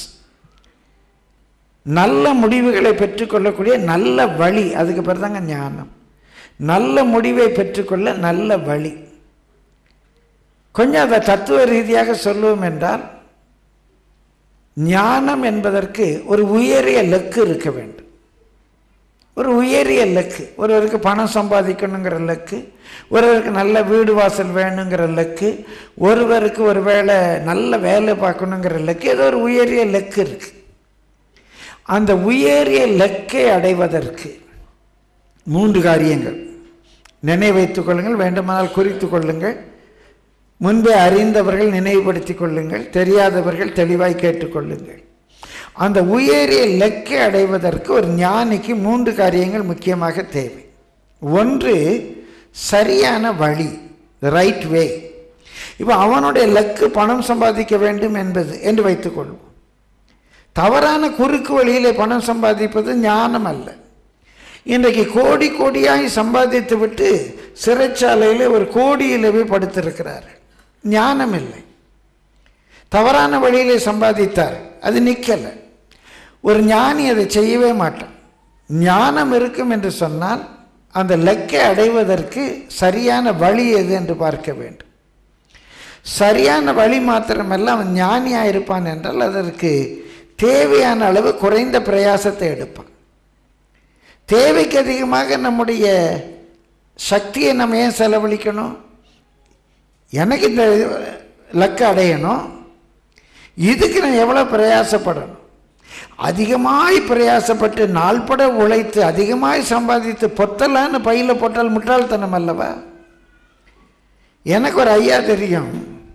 நல்ல முடிவுகளை பெற்றுக்கொள்ளக்கூடிய நல்ல வழி அதுக்கு பேர் தாங்க ஞானம் நல்ல முடிவை பெற்றுக்கொள்ள நல்ல வழி கொஞ்சம் அதை தத்துவ ரீதியாக சொல்லுவோம் என்றால் ஞானம் என்பதற்கு ஒரு உயரிய லக்கு இருக்க வேண்டும் ஒரு உயரிய லக்கு ஒருவருக்கு பணம் சம்பாதிக்கணுங்கிற லக்கு ஒருவருக்கு நல்ல வீடு வாசல் வேணுங்கிற லக்கு ஒருவருக்கு ஒரு வேளை நல்ல வேலை பார்க்கணுங்கிற லக்கு ஏதோ ஒரு உயரிய லக்கு இருக்கு அந்த உயரிய லக்கை அடைவதற்கு மூன்று காரியங்கள் நினைவு வைத்துக் கொள்ளுங்கள் வேண்டுமானால் குறித்து கொள்ளுங்கள் முன்பே அறிந்தவர்கள் நினைவுபடுத்திக் கொள்ளுங்கள் தெரியாதவர்கள் தெளிவாய் கேட்டுக்கொள்ளுங்கள் அந்த உயரிய லக்கை அடைவதற்கு ஒரு ஞானிக்கு மூன்று காரியங்கள் முக்கியமாக தேவை ஒன்று சரியான வழி ரைட் வே இப்போ அவனுடைய லக்கு பணம் சம்பாதிக்க வேண்டும் என்பது என்று வைத்துக்கொள்வோம் தவறான குறுக்கு வழியிலே பணம் சம்பாதிப்பது ஞானம் அல்ல இன்றைக்கு கோடி கோடியாய் சம்பாதித்து விட்டு சிறைச்சாலையில் ஒரு கோடியில் போய் படுத்திருக்கிறார் ஞானம் இல்லை தவறான வழியிலே சம்பாதித்தார் அது நிற்கலை ஒரு ஞானி அதை செய்யவே மாட்டான் ஞானம் இருக்கும் என்று சொன்னால் அந்த லக்கை அடைவதற்கு சரியான வழி எது என்று பார்க்க வேண்டும் சரியான வழி மாத்திரமல்ல அவன் ஞானியாக இருப்பான் என்றால் அதற்கு தேவையான அளவு குறைந்த பிரயாசத்தை எடுப்பான் தேவைக்கு அதிகமாக நம்முடைய சக்தியை நம்ம ஏன் செலவழிக்கணும் எனக்கு இந்த லக்கை அடையணும் இதுக்கு நான் எவ்வளோ பிரயாசப்படணும் அதிகமாய் பிரயாசப்பட்டு நாள்பட உழைத்து அதிகமாய் சம்பாதித்து பொத்தலான்னு பையில் போட்டால் முட்டாள்தனம் அல்லவா எனக்கு ஒரு ஐயா தெரியும்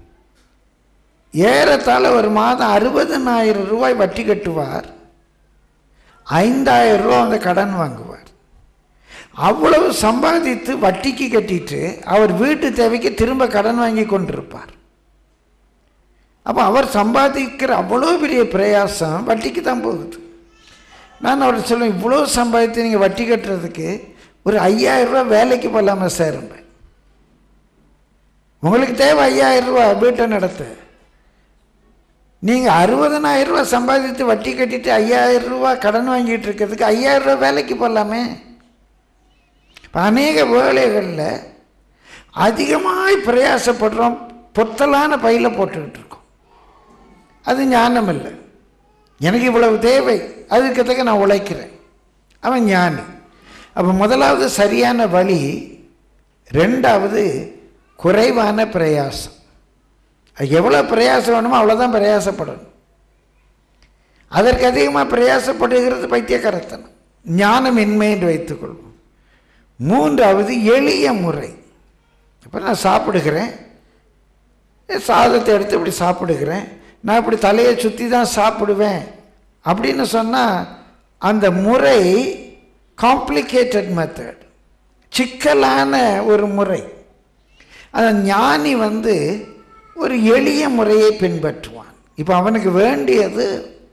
ஏறத்தாழ ஒரு மாதம் அறுபதனாயிரம் ரூபாய் வட்டி கட்டுவார் ஐந்தாயிரம் ரூபா அந்த கடன் வாங்குவார் அவ்வளவு சம்பாதித்து வட்டிக்கு கட்டிட்டு அவர் வீட்டு தேவைக்கு திரும்ப கடன் வாங்கி கொண்டிருப்பார் அப்போ அவர் சம்பாதிக்கிற அவ்வளோ பெரிய பிரயாசம் வட்டிக்கு தான் போகுது நான் அவர் சொல்லுவேன் இவ்வளோ சம்பாதித்து நீங்கள் வட்டி கட்டுறதுக்கு ஒரு ஐயாயிரம் ரூபா வேலைக்கு போகலாமா சேருங்க உங்களுக்கு தேவை ஐயாயிரம் ரூபா வீட்டை நடத்த நீங்கள் அறுபதனாயிரம் ரூபா சம்பாதித்து வட்டி கட்டிட்டு ஐயாயிரம் ரூபா கடன் வாங்கிட்டு இருக்கிறதுக்கு ஐயாயிரம் ரூபா வேலைக்கு போகலாமே இப்போ அநேக வேலைகளில் அதிகமாய் பிரயாசப்படுறோம் பொத்தலான பையில் போட்டுக்கிட்டு இருக்கோம் அது ஞானம் இல்லை எனக்கு இவ்வளவு தேவை அதுக்கத்தக்க நான் உழைக்கிறேன் அவன் ஞானி அப்போ முதலாவது சரியான வழி ரெண்டாவது குறைவான பிரயாசம் அது எவ்வளோ பிரயாசம் வேணுமோ அவ்வளோதான் பிரயாசப்படணும் அதற்கு அதிகமாக பிரயாசப்படுகிறது பைத்தியக்கரத்தனம் ஞானமின்மை என்று வைத்துக்கொள்வோம் மூன்றாவது எளிய முறை இப்போ நான் சாப்பிடுகிறேன் சாதத்தை எடுத்து இப்படி சாப்பிடுகிறேன் நான் இப்படி தலையை சுற்றி தான் சாப்பிடுவேன் அப்படின்னு சொன்னால் அந்த முறை காம்ப்ளிகேட்டட் மெத்தட் சிக்கலான ஒரு முறை அந்த ஞானி வந்து ஒரு எளிய முறையை பின்பற்றுவான் இப்போ அவனுக்கு வேண்டியது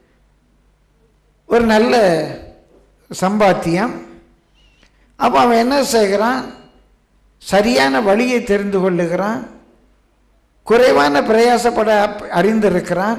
ஒரு நல்ல சம்பாத்தியம் அப்போ அவன் என்ன செய்கிறான் சரியான வழியை தெரிந்து கொள்ளுகிறான் குறைவான பிரயாசப்பட அறிந்திருக்கிறான்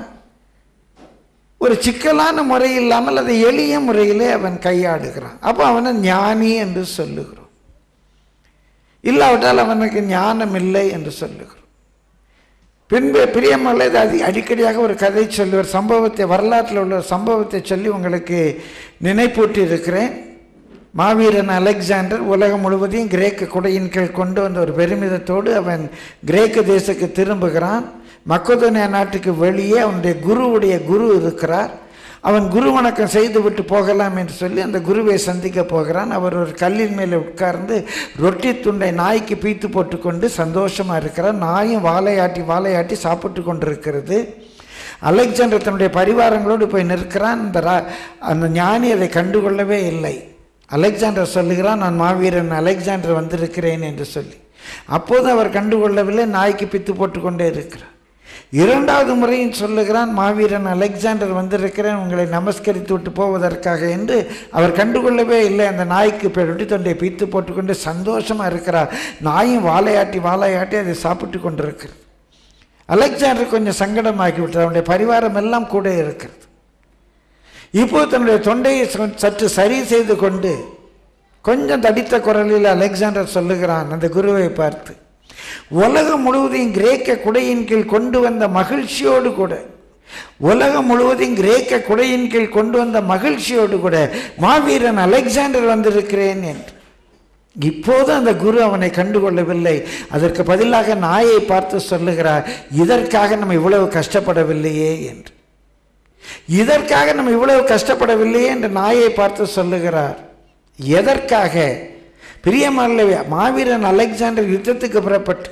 ஒரு சிக்கலான முறை இல்லாமல் அதை எளிய முறையிலே அவன் கையாடுகிறான் அப்போ அவனை ஞானி என்று சொல்லுகிறோம் இல்லாவிட்டால் அவனுக்கு ஞானம் இல்லை என்று சொல்லுகிறோம் பின்பு பிரியமல்ல இது அதி அடிக்கடியாக ஒரு கதை சொல்லி ஒரு சம்பவத்தை வரலாற்றில் உள்ள ஒரு சம்பவத்தை சொல்லி உங்களுக்கு நினைப்பூட்டி இருக்கிறேன் மாவீரன் அலெக்சாண்டர் உலகம் முழுவதையும் கிரேக்க குடையின் கீழ் கொண்டு வந்த ஒரு பெருமிதத்தோடு அவன் கிரேக்க தேசத்துக்கு திரும்புகிறான் மக்கதோனியா நாட்டுக்கு வெளியே அவனுடைய குருவுடைய குரு இருக்கிறார் அவன் குரு வணக்கம் செய்துவிட்டு போகலாம் என்று சொல்லி அந்த குருவை சந்திக்க போகிறான் அவர் ஒரு கல்லின் மேலே உட்கார்ந்து ரொட்டி துண்டை நாய்க்கு பீத்து போட்டுக்கொண்டு சந்தோஷமாக இருக்கிறார் நாயும் வாழையாட்டி வாழையாட்டி சாப்பிட்டு கொண்டிருக்கிறது அலெக்சாண்டர் தன்னுடைய பரிவாரங்களோடு போய் நிற்கிறான் இந்த ரா- அந்த ஞானி அதை கண்டுகொள்ளவே இல்லை அலெக்சாண்டர் சொல்லுகிறான் நான் மாவீரன் அலெக்சாண்டர் வந்திருக்கிறேன் என்று சொல்லி அப்போது அவர் கண்டுகொள்ளவில்லை நாய்க்கு பித்து போட்டுக்கொண்டே இருக்கிறார் இரண்டாவது முறையும் சொல்லுகிறான் மாவீரன் அலெக்சாண்டர் வந்திருக்கிறேன் உங்களை நமஸ்கரித்து விட்டு போவதற்காக என்று அவர் கண்டுகொள்ளவே இல்லை அந்த நாய்க்கு பெருட்டி தொண்டை பித்து போட்டுக்கொண்டு சந்தோஷமாக இருக்கிறார் நாயும் வாழையாட்டி வாழையாட்டி அதை சாப்பிட்டு கொண்டிருக்கிறது அலெக்சாண்டர் கொஞ்சம் சங்கடமாக்கி விட்டது அவனுடைய பரிவாரம் எல்லாம் கூட இருக்கிறது இப்போது தன்னுடைய தொண்டையை ச- சற்று சரி செய்து கொண்டு கொஞ்சம் தடித்த குரலில் அலெக்சாண்டர் சொல்லுகிறான் அந்த குருவை பார்த்து உலகம் முழுவதையும் கிரேக்க குடையின் கீழ் கொண்டு வந்த மகிழ்ச்சியோடு கூட உலகம் முழுவதையும் கிரேக்க குடையின் கீழ் கொண்டு வந்த மகிழ்ச்சியோடு கூட மாவீரன் அலெக்சாண்டர் வந்திருக்கிறேன் என்று இப்போது அந்த குரு அவனை கண்டுகொள்ளவில்லை அதற்கு பதிலாக நாயை பார்த்து சொல்லுகிறார் இதற்காக நம்ம இவ்வளவு கஷ்டப்படவில்லையே என்று இதற்காக நம்ம இவ்வளவு கஷ்டப்படவில்லையே என்று நாயை பார்த்து சொல்லுகிறார் எதற்காக பிரியமல்ல மாவீரன் அலெக்சாண்டர் யுத்தத்துக்கு புறப்பட்டு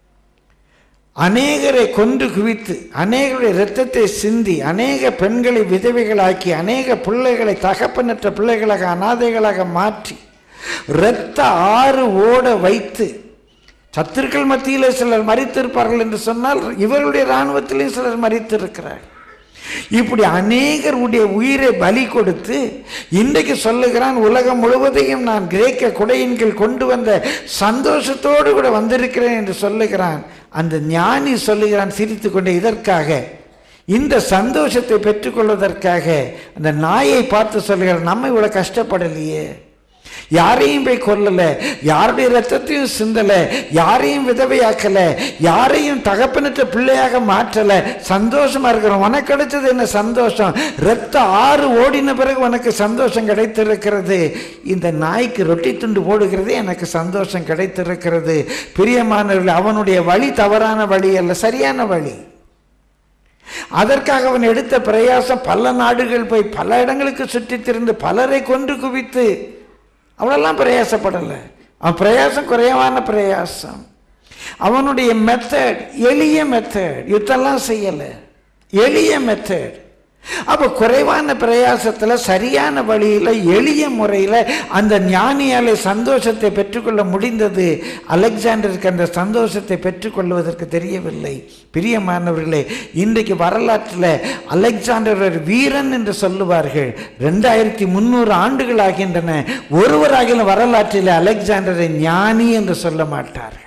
அநேகரை கொன்று குவித்து அநேகருடைய இரத்தத்தை சிந்தி அநேக பெண்களை விதவைகளாக்கி அநேக பிள்ளைகளை தகப்பனற்ற பிள்ளைகளாக அனாதைகளாக மாற்றி இரத்த ஆறு ஓட வைத்து சத்துருக்கள் மத்தியில் சிலர் மறித்திருப்பார்கள் என்று சொன்னால் இவருடைய இராணுவத்திலேயும் சிலர் மறித்திருக்கிறார்கள் இப்படி அநேகருடைய உயிரை பலி கொடுத்து இன்றைக்கு சொல்லுகிறான் உலகம் முழுவதையும் நான் கிரேக்க குடையின் கீழ் கொண்டு வந்த சந்தோஷத்தோடு கூட வந்திருக்கிறேன் என்று சொல்லுகிறான் அந்த ஞானி சொல்லுகிறான் சிரித்து கொண்டு இதற்காக இந்த சந்தோஷத்தை பெற்றுக்கொள்வதற்காக அந்த நாயை பார்த்து சொல்லுகிறான் நம்ம இவ்வளோ கஷ்டப்படலையே யாரையும் போய் கொல்லல யாருடைய ரத்தத்தையும் சிந்தல யாரையும் விதவையாக்கல யாரையும் தகப்பனற்ற பிள்ளையாக மாற்றல சந்தோஷமா இருக்கிறோம் உனக்கு கிடைச்சது என்ன சந்தோஷம் ரத்த ஆறு ஓடின பிறகு உனக்கு சந்தோஷம் கிடைத்திருக்கிறது இந்த நாய்க்கு ரொட்டி துண்டு போடுகிறதே எனக்கு சந்தோஷம் கிடைத்திருக்கிறது பிரியமானவர்கள் அவனுடைய வழி தவறான வழி அல்ல சரியான வழி அதற்காக அவன் எடுத்த பிரயாசம் பல நாடுகள் போய் பல இடங்களுக்கு சுற்றித் திரிந்து பலரை கொன்று குவித்து அவளெல்லாம் பிரயாசப்படலை அவன் பிரயாசம் குறைவான பிரயாசம் அவனுடைய மெத்தட் எளிய மெத்தட் யுத்தெல்லாம் செய்யலை எளிய மெத்தட் அப்போ குறைவான பிரயாசத்தில் சரியான வழியில் எளிய முறையில் அந்த ஞானியாலே சந்தோஷத்தை பெற்றுக்கொள்ள முடிந்தது அலெக்சாண்டருக்கு அந்த சந்தோஷத்தை பெற்றுக்கொள்வதற்கு தெரியவில்லை பிரியமானவர்களே இன்றைக்கு வரலாற்றில் அலெக்சாண்டர் ஒரு வீரன் என்று சொல்லுவார்கள் ரெண்டாயிரத்தி முந்நூறு ஆண்டுகள் ஆகின்றன ஒருவராகின வரலாற்றில் அலெக்சாண்டரை ஞானி என்று சொல்ல மாட்டார்கள்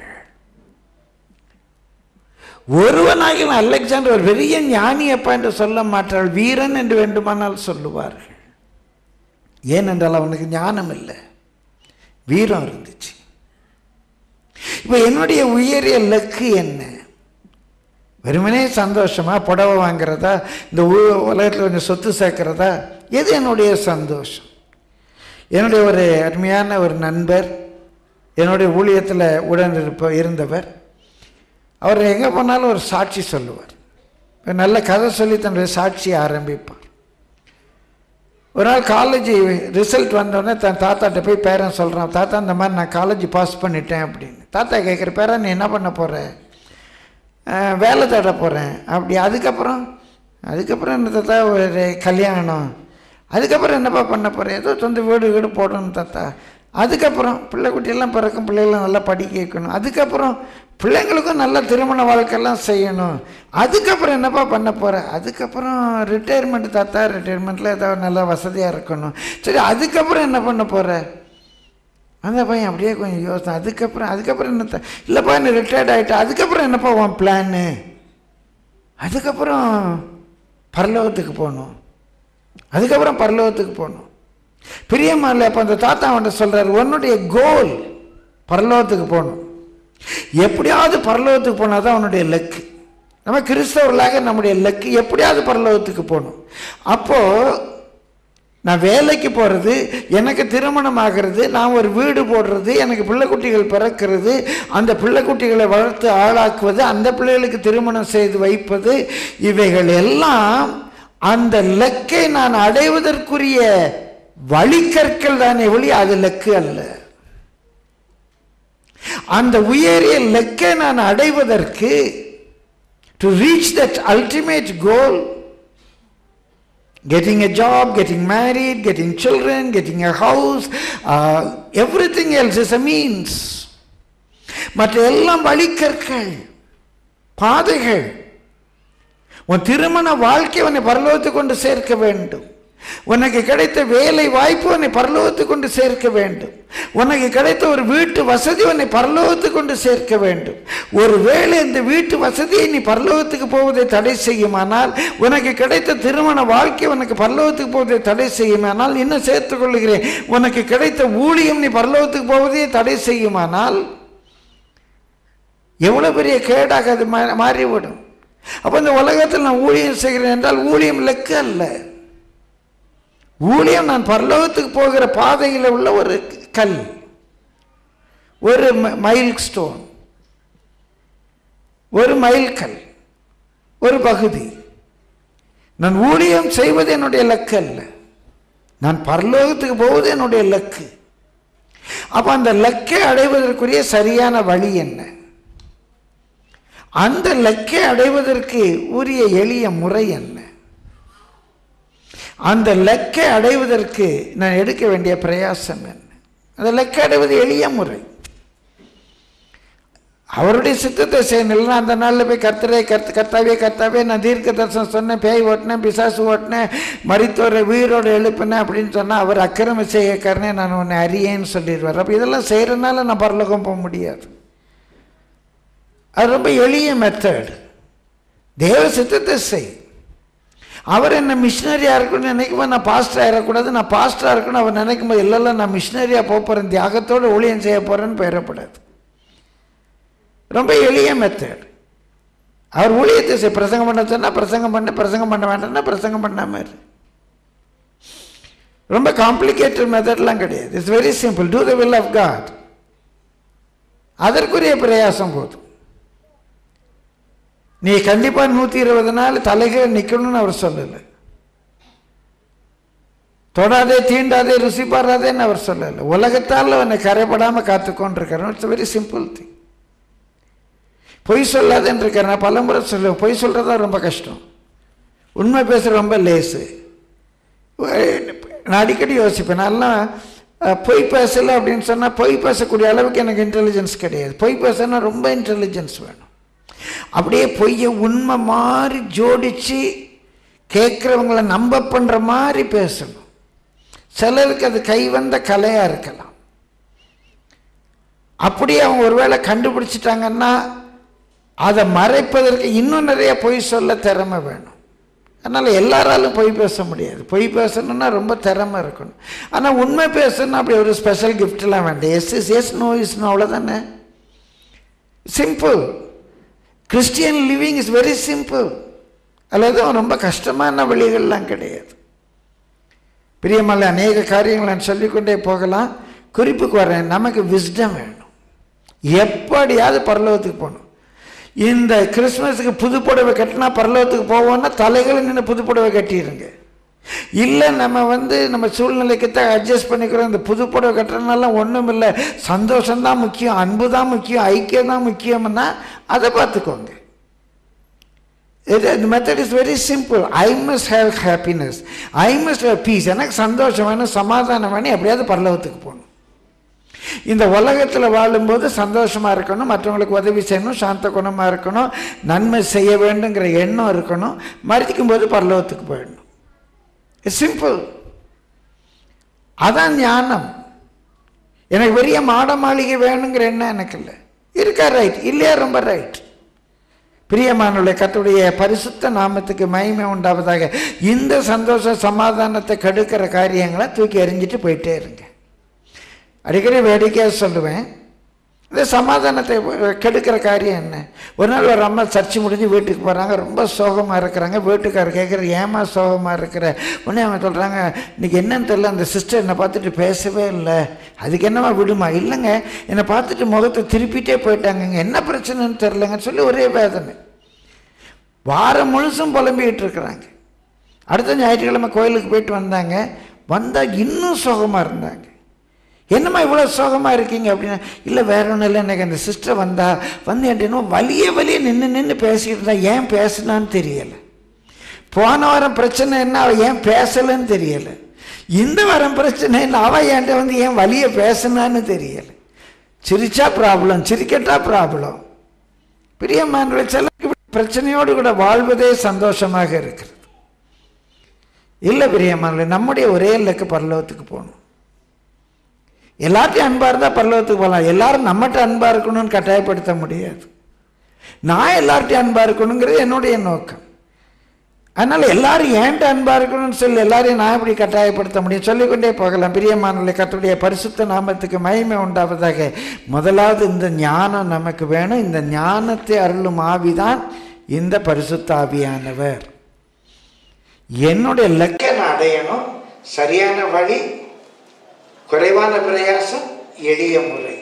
ஒருவனாகின அலெக்சாண்டர் ஒரு பெரிய ஞானி அப்பா என்று சொல்ல மாட்டார்கள் வீரன் என்று வேண்டுமானால் சொல்லுவார்கள் ஏனென்றால் அவனுக்கு ஞானம் இல்லை வீரம் இருந்துச்சு இப்போ என்னுடைய உயரிய லக்கு என்ன வெறுமனே சந்தோஷமா புடவை வாங்குறதா இந்த உ- உலகத்தில் கொஞ்சம் சொத்து சேர்க்கிறதா எது என்னுடைய சந்தோஷம் என்னுடைய ஒரு அருமையான ஒரு நண்பர் என்னுடைய ஊழியத்தில் உடன் இருப்ப இருந்தவர் அவர் எங்கே போனாலும் ஒரு சாட்சி சொல்லுவார் ஒரு நல்ல கதை சொல்லி தன்னுடைய சாட்சியை ஆரம்பிப்பார் ஒரு நாள் காலேஜ் ரிசல்ட் வந்தோடனே தன் தாத்தாட்ட போய் பேரன் சொல்கிறான் தாத்தா இந்த மாதிரி நான் காலேஜ் பாஸ் பண்ணிட்டேன் அப்படின்னு தாத்தா கேட்குற பேரன் நீ என்ன பண்ண போகிற வேலை தேட போகிறேன் அப்படி அதுக்கப்புறம் அதுக்கப்புறம் என்ன தாத்தா ஒரு கல்யாணம் அதுக்கப்புறம் என்னப்பா பண்ண போகிறேன் ஏதோ சொந்த வீடு வீடு போடணும் தாத்தா அதுக்கப்புறம் பிள்ளை குட்டியெல்லாம் பிறக்கும் பிள்ளைகளாம் நல்லா படிக்க வைக்கணும் அதுக்கப்புறம் பிள்ளைங்களுக்கும் நல்ல திருமண வாழ்க்கையெல்லாம் செய்யணும் அதுக்கப்புறம் என்னப்பா பண்ண போகிற அதுக்கப்புறம் ரிட்டையர்மெண்ட் தாத்தா ரிட்டையர்மெண்ட்டில் ஏதாவது நல்லா வசதியாக இருக்கணும் சரி அதுக்கப்புறம் என்ன பண்ண போகிற அந்த பையன் அப்படியே கொஞ்சம் யோசனை அதுக்கப்புறம் அதுக்கப்புறம் என்ன த- இல்லைப்பா நீ ரிட்டையர்ட் ஆகிட்ட அதுக்கப்புறம் என்னப்பா உன் பிளான்னு அதுக்கப்புறம் பரலோகத்துக்கு போகணும் அதுக்கப்புறம் பரலோகத்துக்கு போகணும் பிரியமால அப்போ அந்த தாத்தா அவன்கிட்ட சொல்கிறார் உன்னுடைய கோல் பரலோகத்துக்கு போகணும் எப்படியாவது பரலோகத்துக்கு போனால் தான் அவனுடைய லக்கு நம்ம கிறிஸ்தவர்களாக நம்முடைய லக்கு எப்படியாவது பரலோகத்துக்கு போகணும் அப்போது நான் வேலைக்கு போகிறது எனக்கு திருமணம் ஆகிறது நான் ஒரு வீடு போடுறது எனக்கு பிள்ளைக்குட்டிகள் பிறக்கிறது அந்த பிள்ளைக்குட்டிகளை வளர்த்து ஆளாக்குவது அந்த பிள்ளைகளுக்கு திருமணம் செய்து வைப்பது இவைகள் எல்லாம் அந்த லக்கை நான் அடைவதற்குரிய வழிக்கற்கள் தானே ஒளி அது லக்கு அல்ல அந்த உயரிய லக்கை நான் அடைவதற்கு to reach that ultimate goal getting a job, getting married, getting children, getting a house, uh, everything else is a means. மற்ற எல்லாம் வழிக்கற்கள் பாதைகள் உன் திருமண வாழ்க்கை உன்னை பரலோகத்துக்கு கொண்டு சேர்க்க வேண்டும் உனக்கு கிடைத்த வேலை வாய்ப்பு உன்னை பரலோகத்துக்கு கொண்டு சேர்க்க வேண்டும் உனக்கு கிடைத்த ஒரு வீட்டு வசதி உன்னை பரலோகத்துக்கு கொண்டு சேர்க்க வேண்டும் ஒருவேளை இந்த வீட்டு வசதியை நீ பரலோகத்துக்கு போவதை தடை செய்யுமானால் உனக்கு கிடைத்த திருமண வாழ்க்கை உனக்கு பரலோகத்துக்கு போவதை தடை செய்யுமானால் இன்னும் சேர்த்துக் கொள்ளுகிறேன் உனக்கு கிடைத்த ஊழியம் நீ பரலோகத்துக்கு போவதை தடை செய்யுமானால் எவ்வளவு பெரிய கேடாக அது மா- மாறிவிடும் அப்போ இந்த உலகத்தில் நான் ஊழியம் செய்கிறேன் என்றால் ஊழியம் லெக்கு அல்ல ஊழியம் நான் பரலோகத்துக்கு போகிற பாதையில் உள்ள ஒரு கல் ஒரு மைல் ஸ்டோன் ஒரு மைல் கல் ஒரு பகுதி நான் ஊழியம் செய்வது என்னுடைய லக்கு அல்ல நான் பரலோகத்துக்கு போவது என்னுடைய லக்கு அப்போ அந்த லக்கை அடைவதற்குரிய சரியான வழி என்ன அந்த லக்கை அடைவதற்கு உரிய எளிய முறை என்ன அந்த லக்கை அடைவதற்கு நான் எடுக்க வேண்டிய பிரயாசம் என்ன அந்த லக்கை அடைவது எளிய முறை அவருடைய சித்தத்தை செய்யணும் அந்த நாளில் போய் கர்த்தரே கர்த்த கர்த்தாவே கர்த்தாவே நான் தீர்க்க தரிசனம் சொன்னேன் பேய் ஓட்டினேன் பிசாசு ஓட்டினேன் மரித்தோரை உயிரோடு எழுப்பினேன் அப்படின்னு சொன்னால் அவர் அக்கிரம செய்யக்காரனே நான் உன்னை அறியேன்னு சொல்லிடுவார் அப்போ இதெல்லாம் செய்கிறனால நான் பரலோகம் போக முடியாது அது ரொம்ப எளிய மெத்தட் தேவ சித்தத்தை செய் அவர் என்ன மிஷினரியாக இருக்கணும்னு நினைக்கும்போது நான் பாஸ்டர் ஆகிடக்கூடாது நான் பாஸ்டராக இருக்கணும் அவர் நினைக்கும் போது இல்லை இல்லை நான் மிஷினரியாக போக போகிறேன் தியாகத்தோடு ஊழியம் செய்ய போகிறேன்னு பெயரப்படாது ரொம்ப எளிய மெத்தட் அவர் ஊழியத்தை செய் பிரசங்கம் பண்ண சொன்னால் பிரசங்கம் பண்ண பிரசங்கம் பண்ண வேண்டாம்னா பிரசங்கம் பண்ணாம இரு ரொம்ப காம்ப்ளிகேட்டட் மெத்தட்லாம் கிடையாது it's very simple do the will of God அதற்குரிய பிரயாசம் போதும் நீ கண்டிப்பாக நூற்றி இருபது நாள் தலைகீழ் நிற்கணும்னு அவர் சொல்லலை தொடாதே தீண்டாதே ருசி பாராதேன்னு அவர் சொல்லலை உலகத்தால் அவனை கரைப்படாமல் காத்துக்கொண்டிருக்கிறோம் இட்ஸ் வெரி சிம்பிள் திங் பொய் சொல்லாதேன்னு இருக்கார் நான் பலமுறை சொல்லுவேன் பொய் சொல்கிறதா ரொம்ப கஷ்டம் உண்மை பேசுகிற ரொம்ப லேசு நான் அடிக்கடி யோசிப்பேன் நான்லாம் அஹ், பொய் பேசலை அப்படின்னு சொன்னால் பொய் பேசக்கூடிய அளவுக்கு எனக்கு இன்டெலிஜென்ஸ் கிடையாது பொய் பேசனா ரொம்ப இன்டெலிஜென்ஸ் வேணும் அப்படியே பொய்யை உண்மை மாதிரி ஜோடிச்சு கேட்குறவங்கள நம்ப பண்ணுற மாதிரி பேசணும் சிலருக்கு அது கைவந்த கலையாக இருக்கலாம் அப்படியே அவங்க ஒருவேளை கண்டுபிடிச்சிட்டாங்கன்னா அதை மறைப்பதற்கு இன்னும் நிறைய பொய் சொல்ல திறமை வேணும் அதனால் எல்லாராலும் பொய் பேச முடியாது பொய் பேசணும்னா ரொம்ப திறமை இருக்கணும் ஆனால் உண்மை பேசணும்னா அப்படி ஒரு ஸ்பெஷல் கிஃப்ட்லாம் வேண்டாம் yes is yes no is no அவ்வளோதானே simple Christian living is very simple அதில் எதுவும் ரொம்ப கஷ்டமான வழிகள்லாம் கிடையாது பிரியமல்ல அநேக காரியங்களை நான் சொல்லிக்கொண்டே போகலாம் குறிப்புக்கு வரேன் நமக்கு விஸ்டம் வேணும் எப்படியாவது பரலோகத்துக்கு போகணும் இந்த கிறிஸ்மஸுக்கு புது புடவை கட்டினா பரலோகத்துக்கு போவோம்னா தலைகளை நின்று புது புடவை கட்டிடுங்க இல்லை நம்ம வந்து நம்ம சூழ்நிலைக்கு தான் அட்ஜஸ்ட் பண்ணிக்கிறோம் இந்த புது புடவை கட்டுறதுனால ஒன்றும் இல்லை சந்தோஷம்தான் முக்கியம் அன்பு தான் முக்கியம் ஐக்கியம் தான் முக்கியம்னா அதை பார்த்துக்கோங்க the method is very simple. I must have happiness. I must have peace. எனக்கு சந்தோஷம் வேணும் சமாதானம் வேணும் எப்படியாவது பரலோகத்துக்கு போகணும் இந்த உலகத்தில் வாழும்போது சந்தோஷமாக இருக்கணும் மற்றவங்களுக்கு உதவி செய்யணும் சாந்த குணமாக இருக்கணும் நன்மை செய்ய வேண்டுங்கிற எண்ணம் இருக்கணும் மறிக்கும் போது பரலோகத்துக்கு போயிடணும் இட்ஸ் சிம்பிள் அதான் ஞானம் எனக்கு பெரிய மாட மாளிகை வேணுங்கிற எண்ணம் எனக்கு இல்லை இருக்கா ரைட் இல்லையா ரொம்ப ரைட் பிரியமானுடைய கத்துடைய பரிசுத்த நாமத்துக்கு மகிமை உண்டாவதாக இந்த சந்தோஷ சமாதானத்தை கெடுக்கிற காரியங்களை தூக்கி எறிஞ்சிட்டு போயிட்டே இருங்க அடிக்கடி வேடிக்கையாக சொல்லுவேன் இந்த சமாதானத்தை கெடுக்கிற காரியம் என்ன ஒரு நாள் ஒரு அம்மா சர்ச்சு முடிஞ்சு வீட்டுக்கு போகிறாங்க ரொம்ப சோகமாக இருக்கிறாங்க வீட்டுக்காரர் கேட்குற ஏமா சோகமாக இருக்கிற உடனே அவங்க சொல்கிறாங்க இன்னைக்கு என்னன்னு தெரியல அந்த சிஸ்டர் என்னை பார்த்துட்டு பேசவே இல்லை அதுக்கு என்னமா விடுமா இல்லைங்க என்னை பார்த்துட்டு முகத்தை திருப்பிட்டே போயிட்டாங்கங்க என்ன பிரச்சனைன்னு தெரிலங்கன்னு சொல்லி ஒரே வேதனை வாரம் முழுசும் புலம்பிக்கிட்டு இருக்கிறாங்க அடுத்த ஞாயிற்றுக்கிழமை கோயிலுக்கு போயிட்டு வந்தாங்க வந்தால் இன்னும் சோகமாக இருந்தாங்க என்னம்மா இவ்வளோ சோகமாக இருக்கீங்க அப்படின்னா இல்லை வேற ஒன்றும் இல்லை எனக்கு அந்த சிஸ்டர் வந்தா வந்து அப்படின்னா வலிய வலிய நின்று நின்று பேசிக்கிட்டு இருந்தா ஏன் பேசுனான்னு தெரியலை போன வாரம் பிரச்சனை என்ன அவள் ஏன் பேசலைன்னு தெரியலை இந்த வாரம் பிரச்சனை என்ன அவள் என்கிட்ட வந்து ஏன் வலிய பேசுனான்னு தெரியலை சிரிச்சா ப்ராப்ளம் சிரிக்கட்டா ப்ராப்ளம் பிரியமான சிலருக்கு பிரச்சனையோடு கூட வாழ்வதே சந்தோஷமாக இருக்கிறது இல்லை பிரியமான நம்முடைய ஒரே இலக்கு பரலோகத்துக்கு போகணும் எல்லாத்தையும் அன்பாக இருந்தால் பரலோகத்துக்கு போகலாம் எல்லாரும் நம்மகிட்ட அன்பாக இருக்கணும்னு கட்டாயப்படுத்த முடியாது நான் எல்லார்ட்டையும் அன்பாக இருக்கணுங்கிறது என்னுடைய நோக்கம் அதனால் எல்லாரும் ஏன்ட்ட அன்பாக இருக்கணும்னு சொல்லி எல்லாரையும் நான் எப்படி கட்டாயப்படுத்த முடியும் சொல்லிக்கொண்டே போகலாம் பிரியமானவர்களே கத்துடைய பரிசுத்த நாமத்துக்கு மகிமை உண்டாவதாக முதலாவது இந்த ஞானம் நமக்கு வேணும் இந்த ஞானத்தை அருளும் ஆவிதான் இந்த பரிசுத்த ஆவியானவர் என்னுடைய லக்கை நான் அடையணும் சரியான வழி குறைவான பிரயாசம் எளிய முறை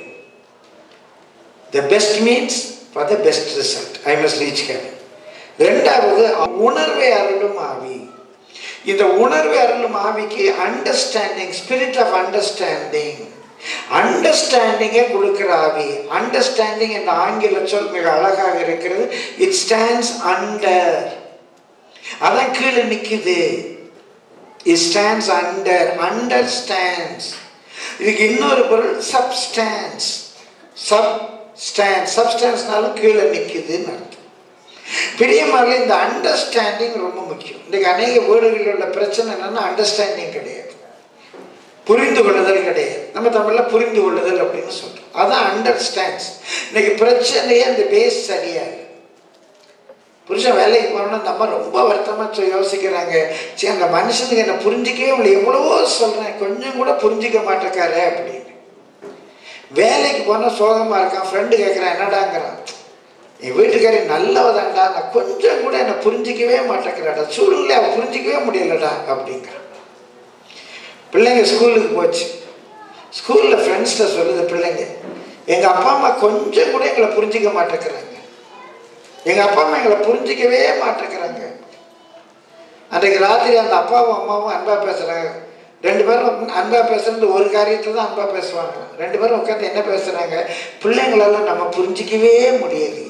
the best means for the best result I must reach heaven ரெண்டாவது உணர்வை அருளும் ஆவி இந்த உணர்வை அருளும் ஆவிக்கு அண்டர்ஸ்டாண்டிங் ஸ்பிரிட் ஆஃப் அண்டர்ஸ்டாண்டிங் அண்டர்ஸ்டாண்டிங்கை கொடுக்கிற ஆவி அண்டர்ஸ்டாண்டிங் என்ற ஆங்கில சொல் மிக அழகாக இருக்கிறது இட் ஸ்டாண்ட்ஸ் அண்டர் அதான் கீழே நிற்குது இட் ஸ்டாண்ட்ஸ் அண்டர் அண்டர்ஸ்டாண்ட்ஸ் இதுக்கு இன்னொரு பொருள் சப்ஸ்டான்ஸ் சப் ஸ்டாண்ட் சப்ஸ்டான்ஸ்னாலும் கீழே நிற்குதுன்னு அர்த்தம் பிரியமாக இந்த அண்டர்ஸ்டாண்டிங் ரொம்ப முக்கியம் இன்றைக்கு அநேக வீடுகளில் உள்ள பிரச்சனை என்னன்னா அண்டர்ஸ்டாண்டிங் கிடையாது புரிந்து கொள்ளுதல் கிடையாது நம்ம தமிழில் புரிந்து கொள்ளுதல் அப்படின்னு சொல்கிறோம் அதான் அண்டர்ஸ்டாண்ட்ஸ் இன்னைக்கு பிரச்சனையே அந்த பேஸ் சரியாக புருஷன் வேலைக்கு போனோம்னா நம்ம ரொம்ப வருத்தமாக யோசிக்கிறாங்க சரி அந்த மனுஷனுக்கு என்னை புரிஞ்சிக்கவே முடியல எவ்வளவோ சொல்கிறேன் கொஞ்சம் கூட புரிஞ்சிக்க மாட்டேக்காரு அப்படின்னு வேலைக்கு போனால் சோகமாக இருக்கான் ஃப்ரெண்டு கேட்குறான் என்னடாங்கிறான் என் வீட்டுக்காரி நல்லவதான்டா நான் கொஞ்சம் கூட என்னை புரிஞ்சிக்கவே மாட்டேங்கிறாடா சூழ்நிலை அவள் புரிஞ்சிக்கவே முடியலடா அப்படிங்கிறான் பிள்ளைங்க ஸ்கூலுக்கு போச்சு ஸ்கூலில் ஃப்ரெண்ட்ஸ்கிட்ட சொல்லுது பிள்ளைங்க எங்கள் அப்பா அம்மா கொஞ்சம் கூட எங்களை புரிஞ்சிக்க மாட்டேங்கிறாங்க எங்கள் அப்பா அம்மா எங்களை புரிஞ்சிக்கவே மாட்டேங்கிறாங்க அன்றைக்கு ராத்திரி அந்த அப்பாவும் அம்மாவும் அன்பாக பேசுகிறாங்க ரெண்டு பேரும் அன்பாக பேசுறது ஒரு காரியத்தை தான் அன்பாக பேசுவாங்க ரெண்டு பேரும் உட்காந்து என்ன பேசுகிறாங்க பிள்ளைங்களெல்லாம் நம்ம புரிஞ்சிக்கவே முடியலையே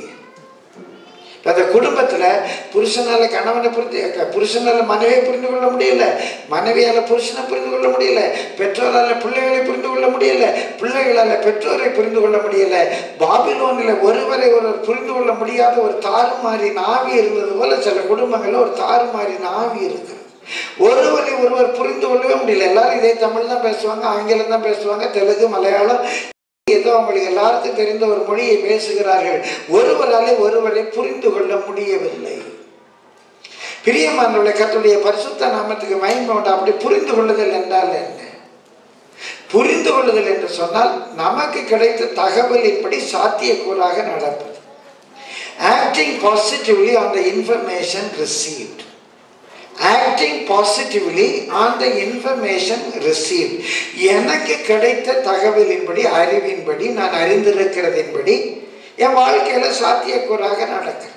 அந்த குடும்பத்தில் புருஷனால கணவனை புரிந்து புருஷனால மனைவியை புரிந்து கொள்ள முடியல மனைவியால் புருஷனை புரிந்து கொள்ள முடியல பெற்றோரால் பிள்ளைகளை புரிந்து கொள்ள முடியல பிள்ளைகளால் பெற்றோரை புரிந்து கொள்ள முடியல பாபிலோனில் ஒருவரை ஒருவர் புரிந்து கொள்ள முடியாத ஒரு தாறுமாறி நாவி இருந்தது போல சில குடும்பங்களில் ஒரு தாறுமாறி நாவி இருக்குது ஒருவரை ஒருவர் புரிந்து கொள்ளவே முடியல எல்லாரும் இதே தமிழ் தான் பேசுவாங்க ஆங்கிலம் தான் பேசுவாங்க தெலுங்கு மலையாளம் ஏதோ அவங்களுக்கு எல்லாருக்கும் தெரிந்த ஒரு மொழியை பேசுகிறார்கள் ஒருவராலே ஒருவரை புரிந்து கொள்ள முடியவில்லை பிரியமானவர்களை கத்துடைய பரிசுத்த நாமத்துக்கு மயங்க உண்டு அப்படி புரிந்து கொள்ளுதல் என்றால் என்ன புரிந்து கொள்ளுதல் என்று சொன்னால் நமக்கு கிடைத்த தகவலின்படி சாத்தியக்கூறாக நடப்பது acting positively on the information received acting positively on the information receive எனக்கு கிடைத்த தகவலின்படி அறிவின்படி நான் அறிந்திருக்கிறதின்படி என் வாழ்க்கையில் சாத்தியக்கூறாக நடக்கிறேன்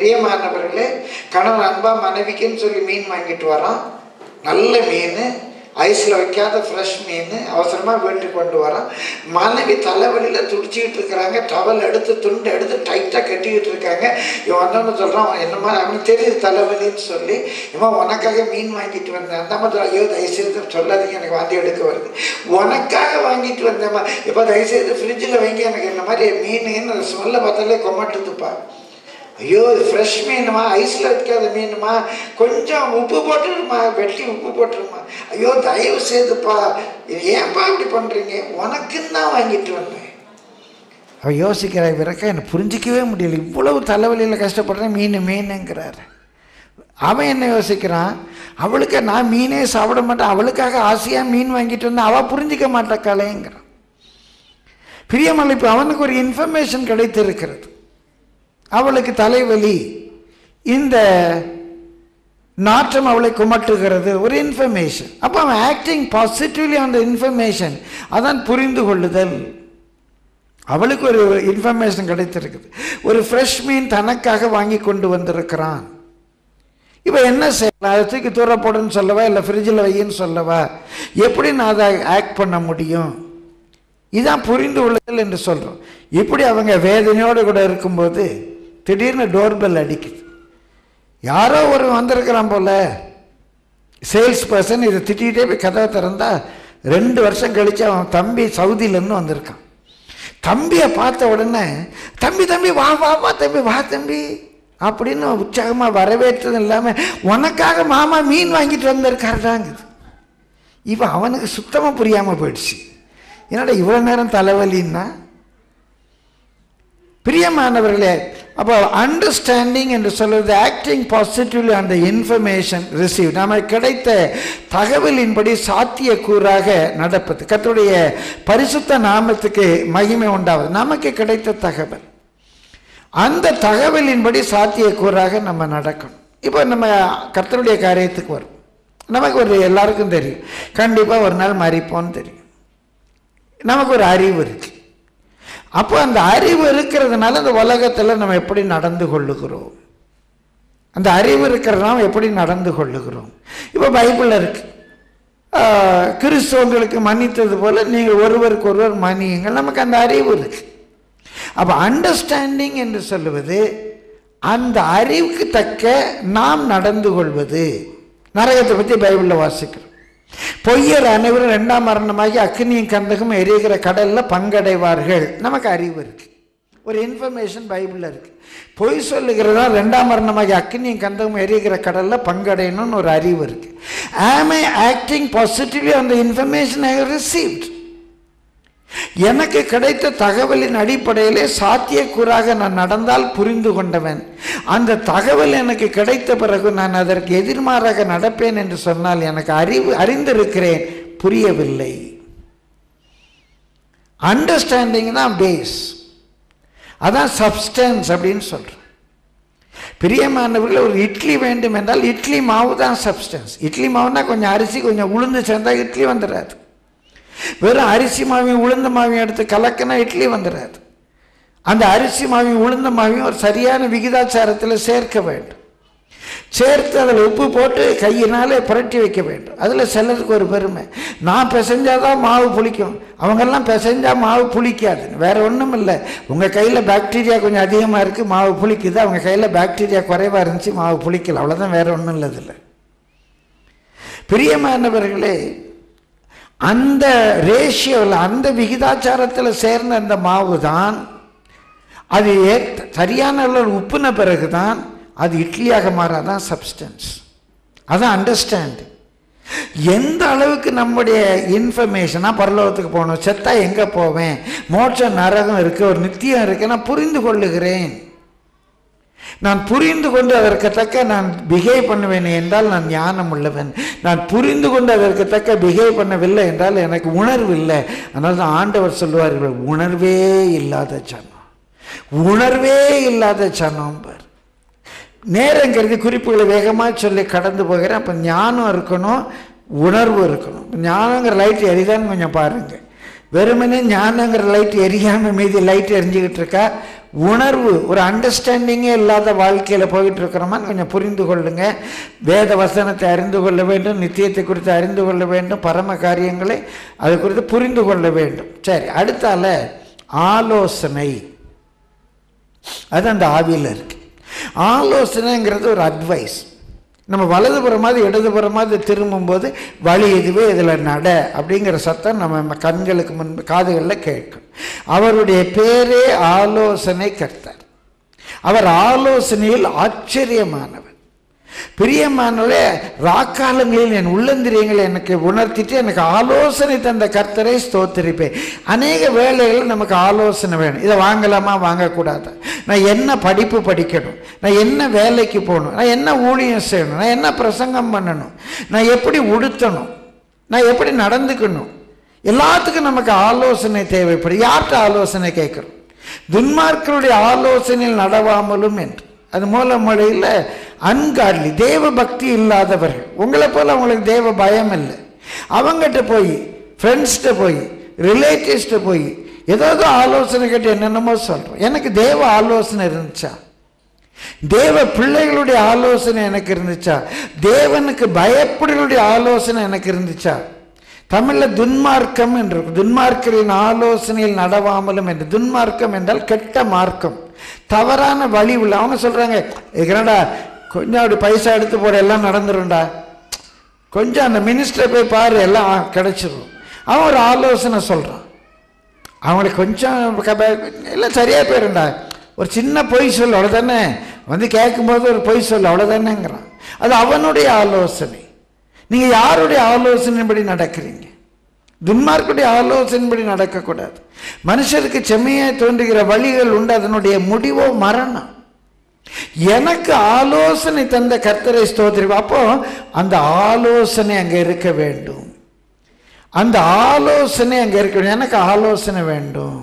பிரியமானவர்களே கணவன் அன்பா மனைவிக்குன்னு சொல்லி மீன் வாங்கிட்டு வரான் நல்ல மீன் ஐஸில் வைக்காத ஃப்ரெஷ் மீன் அவசரமாக வீட்டுக்கு கொண்டு வரோம் மனைவி தலைவலியில் துடிச்சிக்கிட்டு இருக்கிறாங்க டவல் எடுத்து துண்டு எடுத்து டைட்டாக கட்டிக்கிட்டு இருக்காங்க இவன் வந்தவனு சொல்கிறான் என்னம்மா அவனுக்கு தெரியுது தலைவலின்னு சொல்லி இவன் உனக்காக மீன் வாங்கிட்டு வந்தேன் அந்த மாதிரி ஐயோ தயவுசெய்து சொல்லாதீங்க எனக்கு வாந்தி எடுக்க வருது உனக்காக வாங்கிட்டு வந்தேம்மா இப்போ தயவுசெய்து ஃப்ரிட்ஜில் வைங்க எனக்கு இந்த மாதிரி மீனுன்னு ஸ்மெல்லை பார்த்தாலே கொமாட்டுதுப்பா ஐயோ இது ஃப்ரெஷ் மீனுமா ஐஸில் வைக்காத மீனுமா கொஞ்சம் உப்பு போட்டுருமா வெட்டி உப்பு போட்டுருமா ஐயோ தயவு செய்துப்பா இது ஏன்ப்பா இப்படி பண்ணுறீங்க உனக்குன்னு தான் வாங்கிட்டு வந்தேன் அவள் யோசிக்கிற விறக்க எனக்கு புரிஞ்சிக்கவே முடியல இவ்வளவு தலைவலியில் கஷ்டப்படுறேன் மீன் மீனுங்கிறாரு அவன் என்ன யோசிக்கிறான் அவளுக்கு நான் மீனே சாப்பிட மாட்டேன் அவளுக்காக ஆசையாக மீன் வாங்கிட்டு வந்தேன் அவள் புரிஞ்சிக்க மாட்டாக்காளேங்கிறான் பிரியமலை இப்போ அவனுக்கு ஒரு இன்ஃபர்மேஷன் கிடைத்திருக்கிறது அவளுக்கு தலைவலி இந்த நாற்றம் அவளை குமட்டுகிறது ஒரு இன்ஃபர்மேஷன் அப்போ அவன் ஆக்டிங் பாசிட்டிவ்லி அந்த இன்ஃபர்மேஷன் அதான் புரிந்து கொள்ளுதல் அவளுக்கு ஒரு இன்ஃபர்மேஷன் கிடைத்திருக்குது ஒரு ஃப்ரெஷ் மீன் தனக்காக வாங்கி கொண்டு வந்திருக்கிறான் இப்போ என்ன செய்யலாம் அதை தூக்கி தூர போடுன்னு சொல்லவா இல்லை ஃப்ரிட்ஜில் வையின்னு சொல்லவா எப்படி நான் அதை ஆக்ட் பண்ண முடியும் இதான் புரிந்து கொள்ளுதல் என்று சொல்கிறோம் இப்படி அவங்க வேதனையோடு கூட இருக்கும்போது திடீர்னு டோர்பெல் அடிக்குது யாரோ ஒரு வந்திருக்கிறான் போல சேல்ஸ் பர்சன் இதை திட்டிகிட்டே போய் கதவை திறந்தா ரெண்டு வருஷம் கழித்து அவன் தம்பி சவுதியிலேருந்து வந்திருக்கான் தம்பியை பார்த்த உடனே தம்பி தம்பி வா வா வா தம்பி வா தம்பி அப்படின்னு உற்சாகமாக வரவேற்றது இல்லாமல் உனக்காக மாமா மீன் வாங்கிட்டு வந்திருக்காருதாங்குது இப்போ அவனுக்கு சுத்தமாக புரியாமல் போயிடுச்சு என்னடா இவ்வளோ நேரம் தலைவலின்னா பிரியமானவர்களே அப்போ அண்டர்ஸ்டாண்டிங் என்று சொல்வது ஆக்டிங் பாசிட்டிவ்லி அந்த இன்ஃபர்மேஷன் ரிசீவ் நமக்கு கிடைத்த தகவலின்படி சாத்தியக்கூறாக நடப்பது கர்த்தருடைய பரிசுத்த நாமத்துக்கு மகிமை உண்டாவது நமக்கு கிடைத்த தகவல் அந்த தகவலின்படி சாத்தியக்கூறாக நம்ம நடக்கணும் இப்போ நம்ம கர்த்தருடைய காரியத்துக்கு வரும் நமக்கு ஒரு எல்லாருக்கும் தெரியும் கண்டிப்பாக ஒரு நாள் மறிப்போன்னு தெரியும் நமக்கு ஒரு அறிவு இருக்கு அப்போ அந்த அறிவு இருக்கிறதுனால அந்த உலகத்தில் நம்ம எப்படி நடந்து கொள்ளுகிறோம் அந்த அறிவு இருக்கிறதுனால எப்படி நடந்து கொள்ளுகிறோம் இப்போ பைபிளில் இருக்கு ஆஹ், கிறிஸ்தவங்களுக்கு மன்னித்தது போல நீங்கள் ஒருவருக்கு ஒருவர் மன்னியுங்கள் நமக்கு அந்த அறிவு இருக்கு அப்போ அண்டர்ஸ்டாண்டிங் என்று சொல்லுவது அந்த அறிவுக்கு தக்க நாம் நடந்து கொள்வது நரகத்தை பற்றி பைபிளில் வாசிக்கிறோம் பொய்யர் அனைவரும் ரெண்டாம் மரணமாகி அக்னியும் கந்தகம் எரிகிற கடல்ல பங்கடைவார்கள் நமக்கு அறிவு இருக்கு ஒரு இன்ஃபர்மேஷன் பைபிளில் இருக்கு பொய் சொல்லுகிறதா ரெண்டாம் மரணமாகி அக்னியும் கந்தகம் எரிகிற கடல்ல பங்கடையணும்னு ஒரு அறிவு இருக்கு ஆம் ஐ ஆக்டிங் பாசிட்டிவ்லி அந்த இன்ஃபர்மேஷன் ஐ ரிசீவ்ட் எனக்கு கிடைத்த தகவலின் அடிப்படையிலே சாத்தியக்கூறாக நான் நடந்தால் புரிந்து கொண்டவன் அந்த தகவல் எனக்கு கிடைத்த பிறகு நான் அதற்கு எதிர்மாறாக நடப்பேன் என்று சொன்னால் எனக்கு அறிவு அறிந்திருக்கிறேன் புரியவில்லை அண்டர்ஸ்டாண்டிங் தான் பேஸ் அதான் சப்ஸ்டன்ஸ் அப்படின்னு சொல்கிறோம் பிரியமானவர்கள் ஒரு இட்லி வேண்டும் என்றால் இட்லி மாவு தான் சப்ஸ்டன்ஸ் இட்லி மாவுனா கொஞ்சம் அரிசி கொஞ்சம் உளுந்து சேர்ந்தா இட்லி வந்துடாது வெறும் அரிசி மாவையும் உளுந்த மாவையும் எடுத்து கலக்கினா இட்லி வந்துடாது அந்த அரிசி மாவையும் உளுந்த மாவையும் ஒரு சரியான விகிதாச்சாரத்தில் சேர்க்க வேண்டும் சேர்த்து அதில் உப்பு போட்டு கையினாலே புரட்டி வைக்க வேண்டும் அதில் சிலருக்கு ஒரு பெருமை நான் பிசைஞ்சாதான் மாவு புளிக்கும் அவங்கெல்லாம் பிசைஞ்சா மாவு புளிக்காது வேற ஒன்றும் இல்லை உங்கள் கையில் பாக்டீரியா கொஞ்சம் அதிகமாக இருக்குது மாவு புளிக்குது அவங்க கையில் பாக்டீரியா குறைவாக இருந்துச்சு மாவு புளிக்கல அவ்வளோதான் வேற ஒன்றும் இல்லை இதில் பிரியமானவர்களே அந்த ரேஷியோவில் அந்த விகிதாச்சாரத்தில் சேர்ந்த அந்த மாவு தான் அது ஏ- சரியான அளவில் உப்புன பிறகு தான் அது இட்லியாக மாறாதான் சப்ஸ்டன்ஸ் அதான் அண்டர்ஸ்டாண்டிங் எந்த அளவுக்கு நம்முடைய இன்ஃபர்மேஷனாக பரலோகத்துக்கு போகணும் செத்தா எங்கே போவேன் மோட்ச நரகம் இருக்குது ஒரு நித்தியம் இருக்குது நான் புரிந்து கொள்ளுகிறேன் நான் புரிந்து கொண்டு அதற்கு தக்க நான் பிஹேவ் பண்ணுவேன் என்றால் நான் ஞானம் உள்ளவன் நான் புரிந்து கொண்டு அதற்கு தக்க பிஹேவ் பண்ணவில்லை என்றால் எனக்கு உணர்வு இல்லை அதனால தான் ஆண்டவர் சொல்லுவார்கள் உணர்வே இல்லாத சனம் உணர்வே இல்லாத சனம் பார் நேரங்கிறது குறிப்புகளை வேகமாக சொல்லி கடந்து போகிறேன் அப்போ ஞானம் இருக்கணும் உணர்வு இருக்கணும் இப்ப ஞானங்கிற லைட் எரிதான்னு கொஞ்சம் பாருங்கள் வெறுமனே ஞானங்கிற லைட் எரியாமல் மீதி லைட் எரிஞ்சுக்கிட்டு இருக்கா உணர்வு ஒரு அண்டர்ஸ்டாண்டிங்கே இல்லாத வாழ்க்கையில் போயிட்டு இருக்கிறோமான்னு கொஞ்சம் புரிந்து கொள்ளுங்க வேத வசனத்தை அறிந்து கொள்ள வேண்டும் நித்தியத்தை குறித்து அறிந்து கொள்ள வேண்டும் பரம காரியங்களை அது குறித்து புரிந்து கொள்ள வேண்டும் சரி அடுத்தால ஆலோசனை அது அந்த ஆவியில் இருக்கு ஆலோசனைங்கிறது ஒரு அட்வைஸ் நம்ம வலதுபுறமாவது இடதுபுறமாவது திரும்பும்போது வழி இதுவே இதில் நட அப்படிங்கிற சத்தம் நம்ம கண்களுக்கு முன்பு காதுகளில் கேட்கும் அவருடைய பேரே ஆலோசனை கர்த்தர் அவர் ஆலோசனையில் ஆச்சரியமானவர் பிரியமானவரே ராக்காலங்களில் என் உள்ளந்திரியங்களை எனக்கு உணர்த்திட்டு எனக்கு ஆலோசனை தந்த கர்த்தரை ஸ்தோத்திரிப்பேன் அநேக வேலைகள் நமக்கு ஆலோசனை வேணும் இதை வாங்கலாமா வாங்கக்கூடாது நான் என்ன படிப்பு படிக்கணும் நான் என்ன வேலைக்கு போகணும் நான் என்ன ஊழியம் செய்யணும் நான் என்ன பிரசங்கம் பண்ணணும் நான் எப்படி உடுத்தணும் நான் எப்படி நடந்துக்கணும் எல்லாத்துக்கும் நமக்கு ஆலோசனை தேவைப்படும் யார்கிட்ட ஆலோசனை கேட்குறோம் துன்மார்க்கருடைய ஆலோசனையில் நடவாமலும் என்று அது மூல மொழியில் அன்காட்லி தேவ பக்தி இல்லாதவர்கள் உங்களை போல் அவங்களுக்கு தேவ பயம் இல்லை அவங்ககிட்ட போய் ஃப்ரெண்ட்ஸ்கிட்ட போய் ரிலேட்டிவ்ஸ்கிட்ட போய் ஏதாவது ஆலோசனை கேட்டு என்னென்னமோ சொல்கிறோம் எனக்கு தேவ ஆலோசனை இருந்துச்சா தேவ பிள்ளைகளுடைய ஆலோசனை எனக்கு இருந்துச்சா தேவனுக்கு பயப்படுகளுடைய ஆலோசனை எனக்கு இருந்துச்சா தமிழில் துன்மார்க்கம் என்று இருக்கும் துன்மார்க்கரின் ஆலோசனையில் நடவாமலும் என்று துன்மார்க்கம் என்றால் கெட்ட மார்க்கம் தவறான வழி உள்ள அவங்க சொல்கிறாங்க என்னடா கொஞ்சம் அப்படி பைசா எடுத்து போட எல்லாம் நடந்துரும்டா கொஞ்சம் அந்த மினிஸ்டரை போய் பாரு எல்லாம் கிடச்சிரும் அவன் ஒரு ஆலோசனை சொல்கிறான் அவங்களுக்கு கொஞ்சம் கப- எல்லாம் சரியாக போயிருண்டா ஒரு சின்ன பொய் சொல் அவ்வளோதானே வந்து கேட்கும்போது ஒரு பொய் சொல் அவ்வளோதானேங்கிறான் அது அவனுடைய ஆலோசனை நீங்கள் யாருடைய ஆலோசனைப்படி நடக்கிறீங்க துன்மார்க்குடைய ஆலோசனைப்படி நடக்கக்கூடாது மனுஷருக்கு செம்மையாய் தோன்றுகிற வழிகள் உண்டு அதனுடைய முடிவோ மரணம் எனக்கு ஆலோசனை தந்த கர்த்தரை ஸ்தோத்திரி அப்போ அந்த ஆலோசனை அங்கே இருக்க வேண்டும் அந்த ஆலோசனை அங்கே இருக்க வேண்டும் எனக்கு ஆலோசனை வேண்டும்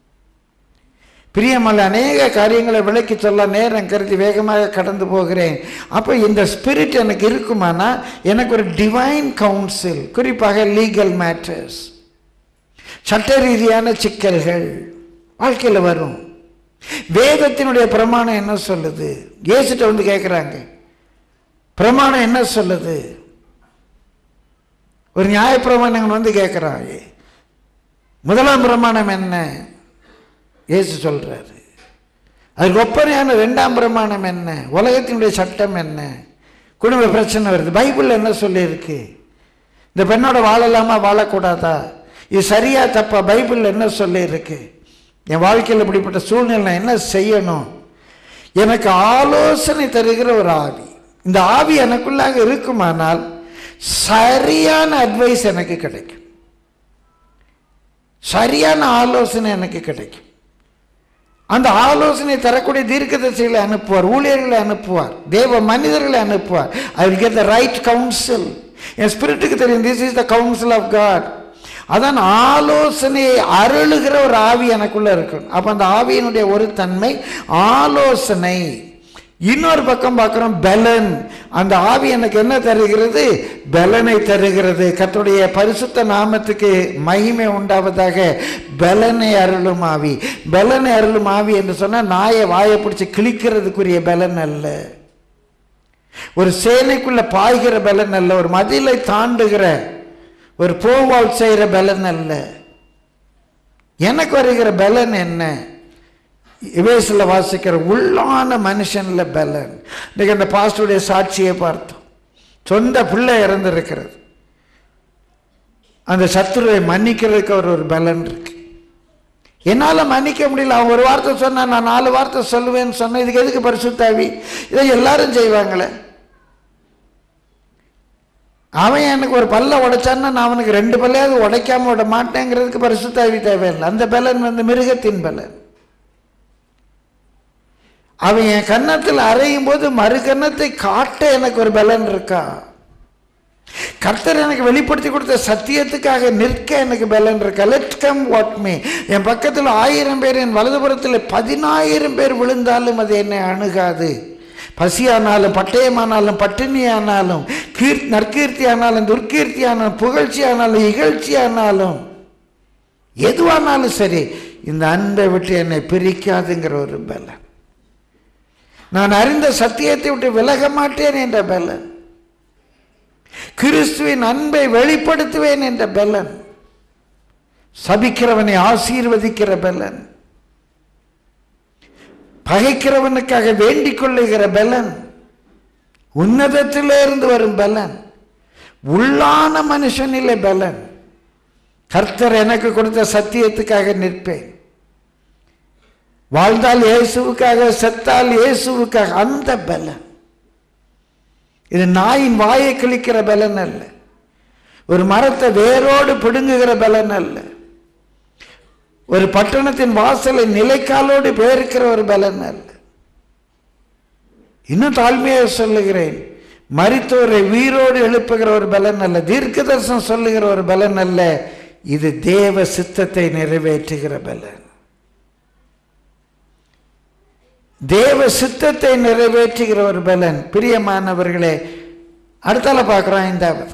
பிரியமல்ல அநேக காரியங்களை விளக்கி சொல்ல நேரம் கருதி வேகமாக கடந்து போகிறேன் அப்போ இந்த ஸ்பிரிட் எனக்கு இருக்குமானா எனக்கு ஒரு டிவைன் கவுன்சில் குறிப்பாக லீகல் மேட்டர்ஸ் சட்ட ரீதியான சிக்கல்கள் வாழ்க்கையில் வரும் வேதத்தினுடைய பிரமாணம் என்ன சொல்லுது இயேசுட்ட வந்து கேட்குறாங்க பிரமாணம் என்ன சொல்லுது ஒரு நியாயப்பிரமாணம் வந்து கேட்குறான் முதலாம் பிரமாணம் என்ன இயேசு சொல்றாரு அதுக்கு ஒப்பனையான ரெண்டாம் பிரமாணம் என்ன உலகத்தினுடைய சட்டம் என்ன குடும்ப பிரச்சனை வருது பைபிளில் என்ன சொல்லியிருக்கு இந்த பெண்ணோட வாழலாமா வாழக்கூடாதா இது சரியா தப்பா பைபிளில் என்ன சொல்லியிருக்கு என் வாழ்க்கையில் இப்படிப்பட்ட சூழ்நிலை நான் என்ன செய்யணும் எனக்கு ஆலோசனை தருகிற ஒரு ஆவி இந்த ஆவி எனக்குள்ளாக இருக்குமானால் சரியான அட்வைஸ் எனக்கு கிடைக்கும் சரியான ஆலோசனை எனக்கு கிடைக்கும் அந்த ஆலோசனை தரக்கூடிய தீர்க்கதரிசிகளை அனுப்புவார் ஊழியர்களை அனுப்புவார் தேவ மனிதர்களை அனுப்புவார் I will get the right council என் ஸ்பிரிட்டுக்கு தெரியும் this is the council of God அதான் ஆலோசனையை அருளுகிற ஒரு ஆவி எனக்குள்ள இருக்கும் அப்போ அந்த ஆவியினுடைய ஒரு தன்மை ஆலோசனை இன்னொரு பக்கம் பார்க்குறோம் பெலன் அந்த ஆவி எனக்கு என்ன தருகிறது பெலனை தருகிறது கர்த்தருடைய பரிசுத்த நாமத்துக்கு மகிமை உண்டாவதாக பெலனை அருளும் ஆவி பெலனை அருளும் ஆவி என்று சொன்னால் நாயை வாயை பிடிச்சி கிழிக்கிறதுக்குரிய பெலன் அல்ல ஒரு சேனைக்குள்ள பாய்கிற பலன் அல்ல ஒரு மதிலை தாண்டுகிற ஒரு போவால் செய்கிற பலன் அல்ல எனக்கு வருகிற பலன் என்ன இவேசில் வாசிக்கிற உள்ளான மனுஷன்ல பலன் இன்னைக்கு அந்த பாஸ்டருடைய சாட்சியை பார்த்தோம் சொந்த பிள்ளை இறந்திருக்கிறது அந்த சத்துருவை மன்னிக்கிறதுக்கு அவர் ஒரு பலன் இருக்கு என்னால் மன்னிக்க முடியல அவன் ஒரு வார்த்தை சொன்னா நான் நாலு வார்த்தை சொல்லுவேன்னு சொன்னேன் இதுக்கு எதுக்கு பரிசுத்தாவி இதை எல்லாரும் செய்வாங்களே அவன் எனக்கு ஒரு பல்ல உடைச்சான்னா நான் அவனுக்கு ரெண்டு பல்லையாவது உடைக்காம விட மாட்டேங்கிறதுக்கு பரிசுத்தாவி தேவையில்லை அந்த பலன் வந்து மிருகத்தின் பலன் அவன் என் கன்னத்தில் அறையும் போது மறு கன்னத்தை காட்ட எனக்கு ஒரு பலன் இருக்கா கர்த்தர் எனக்கு வெளிப்படுத்தி கொடுத்த சத்தியத்துக்காக நிற்க எனக்கு பலன் இருக்கா லெட் கம் வாட் மீ என் பக்கத்தில் ஆயிரம் பேர் என் வலதுபுறத்தில் பதினாயிரம் பேர் விழுந்தாலும் அது என்னை அணுகாது பசியானாலும் பட்டயமானாலும் பட்டினியானாலும் கீர் நற்கீர்த்தி ஆனாலும் துர்க்கீர்த்தி ஆனாலும் புகழ்ச்சி ஆனாலும் இகழ்ச்சி ஆனாலும் எதுவானாலும் சரி இந்த அன்பை விட்டு என்னை பிரிக்காதுங்கிற ஒரு பலன் நான் அறிந்த சத்தியத்தை விட்டு விலக மாட்டேன் என்ற பலன் கிறிஸ்துவின் அன்பை வெளிப்படுத்துவேன் என்ற பலன் சபிக்கிறவனை ஆசீர்வதிக்கிற பலன் பகைக்கிறவனுக்காக வேண்டிக் கொள்ளுகிற பலன் உன்னதத்திலிருந்து வரும் பலன் உள்ளான மனுஷனிலே பலன் கர்த்தர் எனக்கு கொடுத்த சத்தியத்துக்காக நிற்பேன் வாழ்ந்தால் இயேசுவுக்காக செத்தால் இயேசுவுக்காக அந்த பலன் இது நாயின் வாயை கிழிக்கிற பலன் அல்ல ஒரு மரத்தை வேரோடு பிடுங்குகிற பலன் அல்ல ஒரு பட்டணத்தின் வாசலை நிலைக்காலோடு பேருக்கிற ஒரு பலன் அல்ல இன்னும் தாழ்மையாக சொல்லுகிறேன் மரித்தோரை உயிரோடு எழுப்புகிற ஒரு பலன் அல்ல தீர்க்க தரிசனம் சொல்லுகிற ஒரு பலன் அல்ல இது தேவ சித்தத்தை நிறைவேற்றுகிற பலன் தேவ சித்தத்தை நிறைவேற்றுகிற ஒரு பலன் பிரியமானவர்களே அடுத்தால பார்க்குறோம் ஐந்தாவது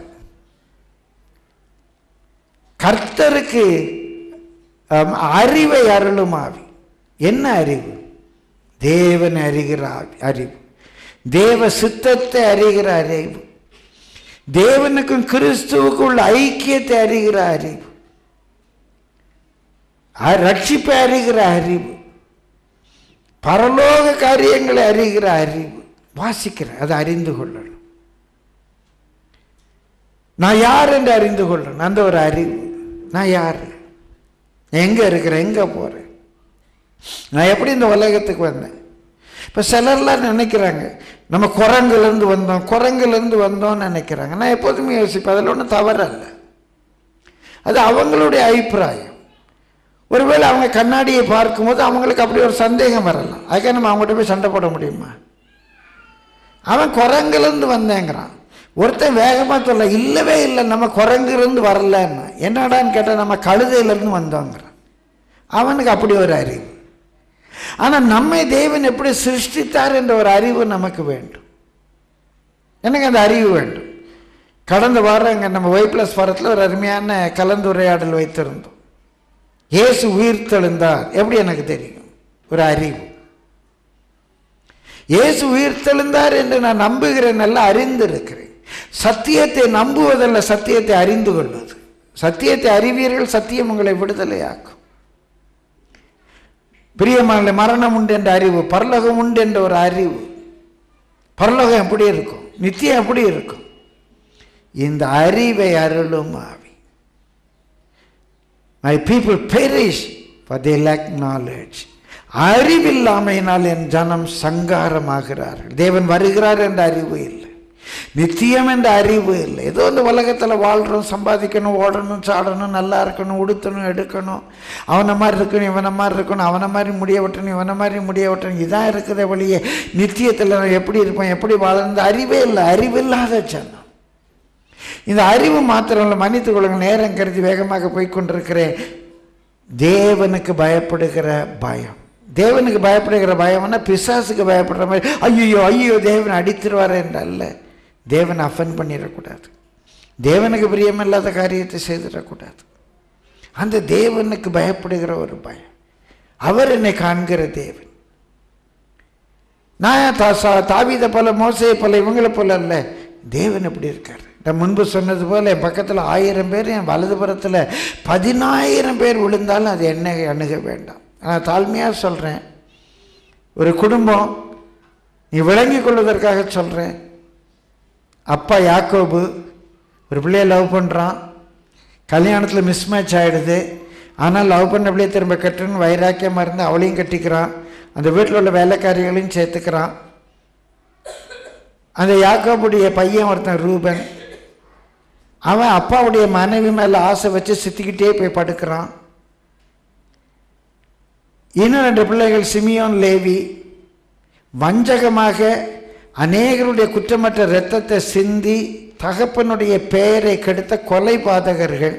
கர்த்தருக்கு ஆம், அறிவை அருளும் ஆவி என்ன அறிவு தேவன் அறிகிற ஆவி அறிவு தேவ சித்தத்தை அறிகிற அறிவு தேவனுக்கும் கிறிஸ்துவுக்கும் உள்ள ஐக்கியத்தை அறிகிற அறிவு அ- ரட்சிப்பை அறிகிற அறிவு பரலோக காரியங்களை அறிகிற அறிவு வாசிக்கிற அதை அறிந்து கொள்ளணும் நான் யார் என்று அறிந்து கொள்ளணும் அந்த ஒரு அறிவு நான் யார் எங்க இருக்கிறேன் எங்க போறேன் நான் எப்படி இந்த உலகத்துக்கு வந்தேன் இப்போ சிலர்லாம் நினைக்கிறாங்க நம்ம குரங்குலேருந்து வந்தோம் குரங்குலேருந்து வந்தோம்னு நினைக்கிறாங்க நான் எப்போதுமே யோசிப்பேன் அதில் ஒன்றும் தவறல்ல அது அவங்களுடைய அபிப்பிராயம் ஒருவேளை அவங்க கண்ணாடியை பார்க்கும்போது அவங்களுக்கு அப்படி ஒரு சந்தேகம் வரலாம் அதுக்காக நம்ம அவங்ககிட்ட போய் சண்டை போட முடியுமா அவன் குரங்குலேருந்து வந்தேங்கிறான் ஒருத்தன் வேகமாக சொல்ல இல்லவே இல்லை நம்ம குரங்குலேருந்து வரலன்னு என்னடான்னு கேட்டால் நம்ம கழுதையிலேருந்து வந்தோங்கிறான் அவனுக்கு அப்படி ஒரு அறிவு ஆனால் நம்மை தேவன் எப்படி சிருஷ்டித்தார் என்ற ஒரு அறிவு நமக்கு வேண்டும் எனக்கு அந்த அறிவு வேண்டும் கடந்த வாரம் இங்கே நம்ம ஒய் பிளஸ் வாரத்தில் ஒரு அருமையான கலந்துரையாடல் வைத்திருந்தோம் இயேசு உயிர் தெழுந்தார் எப்படி எனக்கு தெரியும் ஒரு அறிவு இயேசு உயிர் தெழுந்தார் என்று நான் நம்புகிறேன் அல்ல அறிந்திருக்கிறேன் சத்தியத்தை நம்புவதல்ல சத்தியத்தை அறிந்து கொள்வது சத்தியத்தை அறிவீர்கள் சத்தியம் உங்களை விடுதலையாக்கும் பிரியமான மரணம் உண்டு என்ற அறிவு பரலோகம் உண்டு என்ற ஒரு அறிவு பரலோகம் எப்படி இருக்கும் நித்தியம் எப்படி இருக்கும் இந்த அறிவை அருளும் ஆவி my people perish for the lack knowledge அறிவில்லாமையினால் என் ஜனம் சங்காரமாகிறார்கள் தேவன் வருகிறார் என்ற அறிவு இல்லை நித்தியம் என்ற அறிவு இல்லை ஏதோ இந்த உலகத்தில் வாழ்கிறோம் சம்பாதிக்கணும் ஓடணும் சாடணும் நல்லா இருக்கணும் உடுத்தணும் எடுக்கணும் அவனை மாதிரி இருக்கணும் இவனை மாதிரி இருக்கணும் அவனை மாதிரி முடிய வெட்டணும் இவனை மாதிரி முடிய வெட்டணும் இதான் இருக்கிற வழியே நித்தியத்தில் நான் எப்படி இருப்பேன் எப்படி வாழணும் அறிவே இல்லை அறிவில்லாத ஜனம் இந்த அறிவு மாத்திரம் இல்லை மன்னித்துக் கொள்ளுங்கள் நேரம் கருதி வேகமாக போய் கொண்டிருக்கிறேன் தேவனுக்கு பயப்படுகிற பயம் தேவனுக்கு பயப்படுகிற பயம்னா பிசாசுக்கு பயப்படுற மாதிரி ஐயோ ஐயோ தேவன் அடித்துருவார் என்றல்ல தேவன் அஃபன் பண்ணிடக்கூடாது தேவனுக்கு பிரியமில்லாத காரியத்தை செய்திடக்கூடாது அந்த தேவனுக்கு பயப்படுகிற ஒரு பயம் அவர் என்னை காண்கிற தேவன் நான் தா சா- தாவீதை போல மோசையை போல இவங்களை போல அல்ல தேவன் எப்படி இருக்கார் நான் முன்பு சொன்னது போல என் பக்கத்தில் ஆயிரம் பேர் என் வலதுபுறத்தில் பதினாயிரம் பேர் விழுந்தாலும் அது என்னை அணுக வேண்டாம் நான் தாழ்மையாக சொல்கிறேன் ஒரு குடும்பம் நீ விளங்கிக் கொள்வதற்காக சொல்கிறேன் அப்பா யாக்கோபு ஒரு பிள்ளையை லவ் பண்ணுறான் கல்யாணத்தில் மிஸ் மேட்ச் ஆகிடுது ஆனால் லவ் பண்ண பிள்ளையை திரும்ப கட்டுன்னு வைராக்கியமாக இருந்து அவளையும் கட்டிக்கிறான் அந்த வீட்டில் உள்ள வேலைக்காரிகளையும் சேர்த்துக்கிறான் அந்த யாக்கோபுடைய பையன் ஒருத்தன் ரூபன் அவன் அப்பாவுடைய மனைவி மேலே ஆசை வச்சு சித்திக்கிட்டே போய் படுக்கிறான் இன்னும் ரெண்டு பிள்ளைகள் சிமியோன் லேவி வஞ்சகமாக அநேகருடைய குற்றமற்ற இரத்தத்தை சிந்தி தகப்பனுடைய பெயரை கெடுத்த கொலை பாதகர்கள்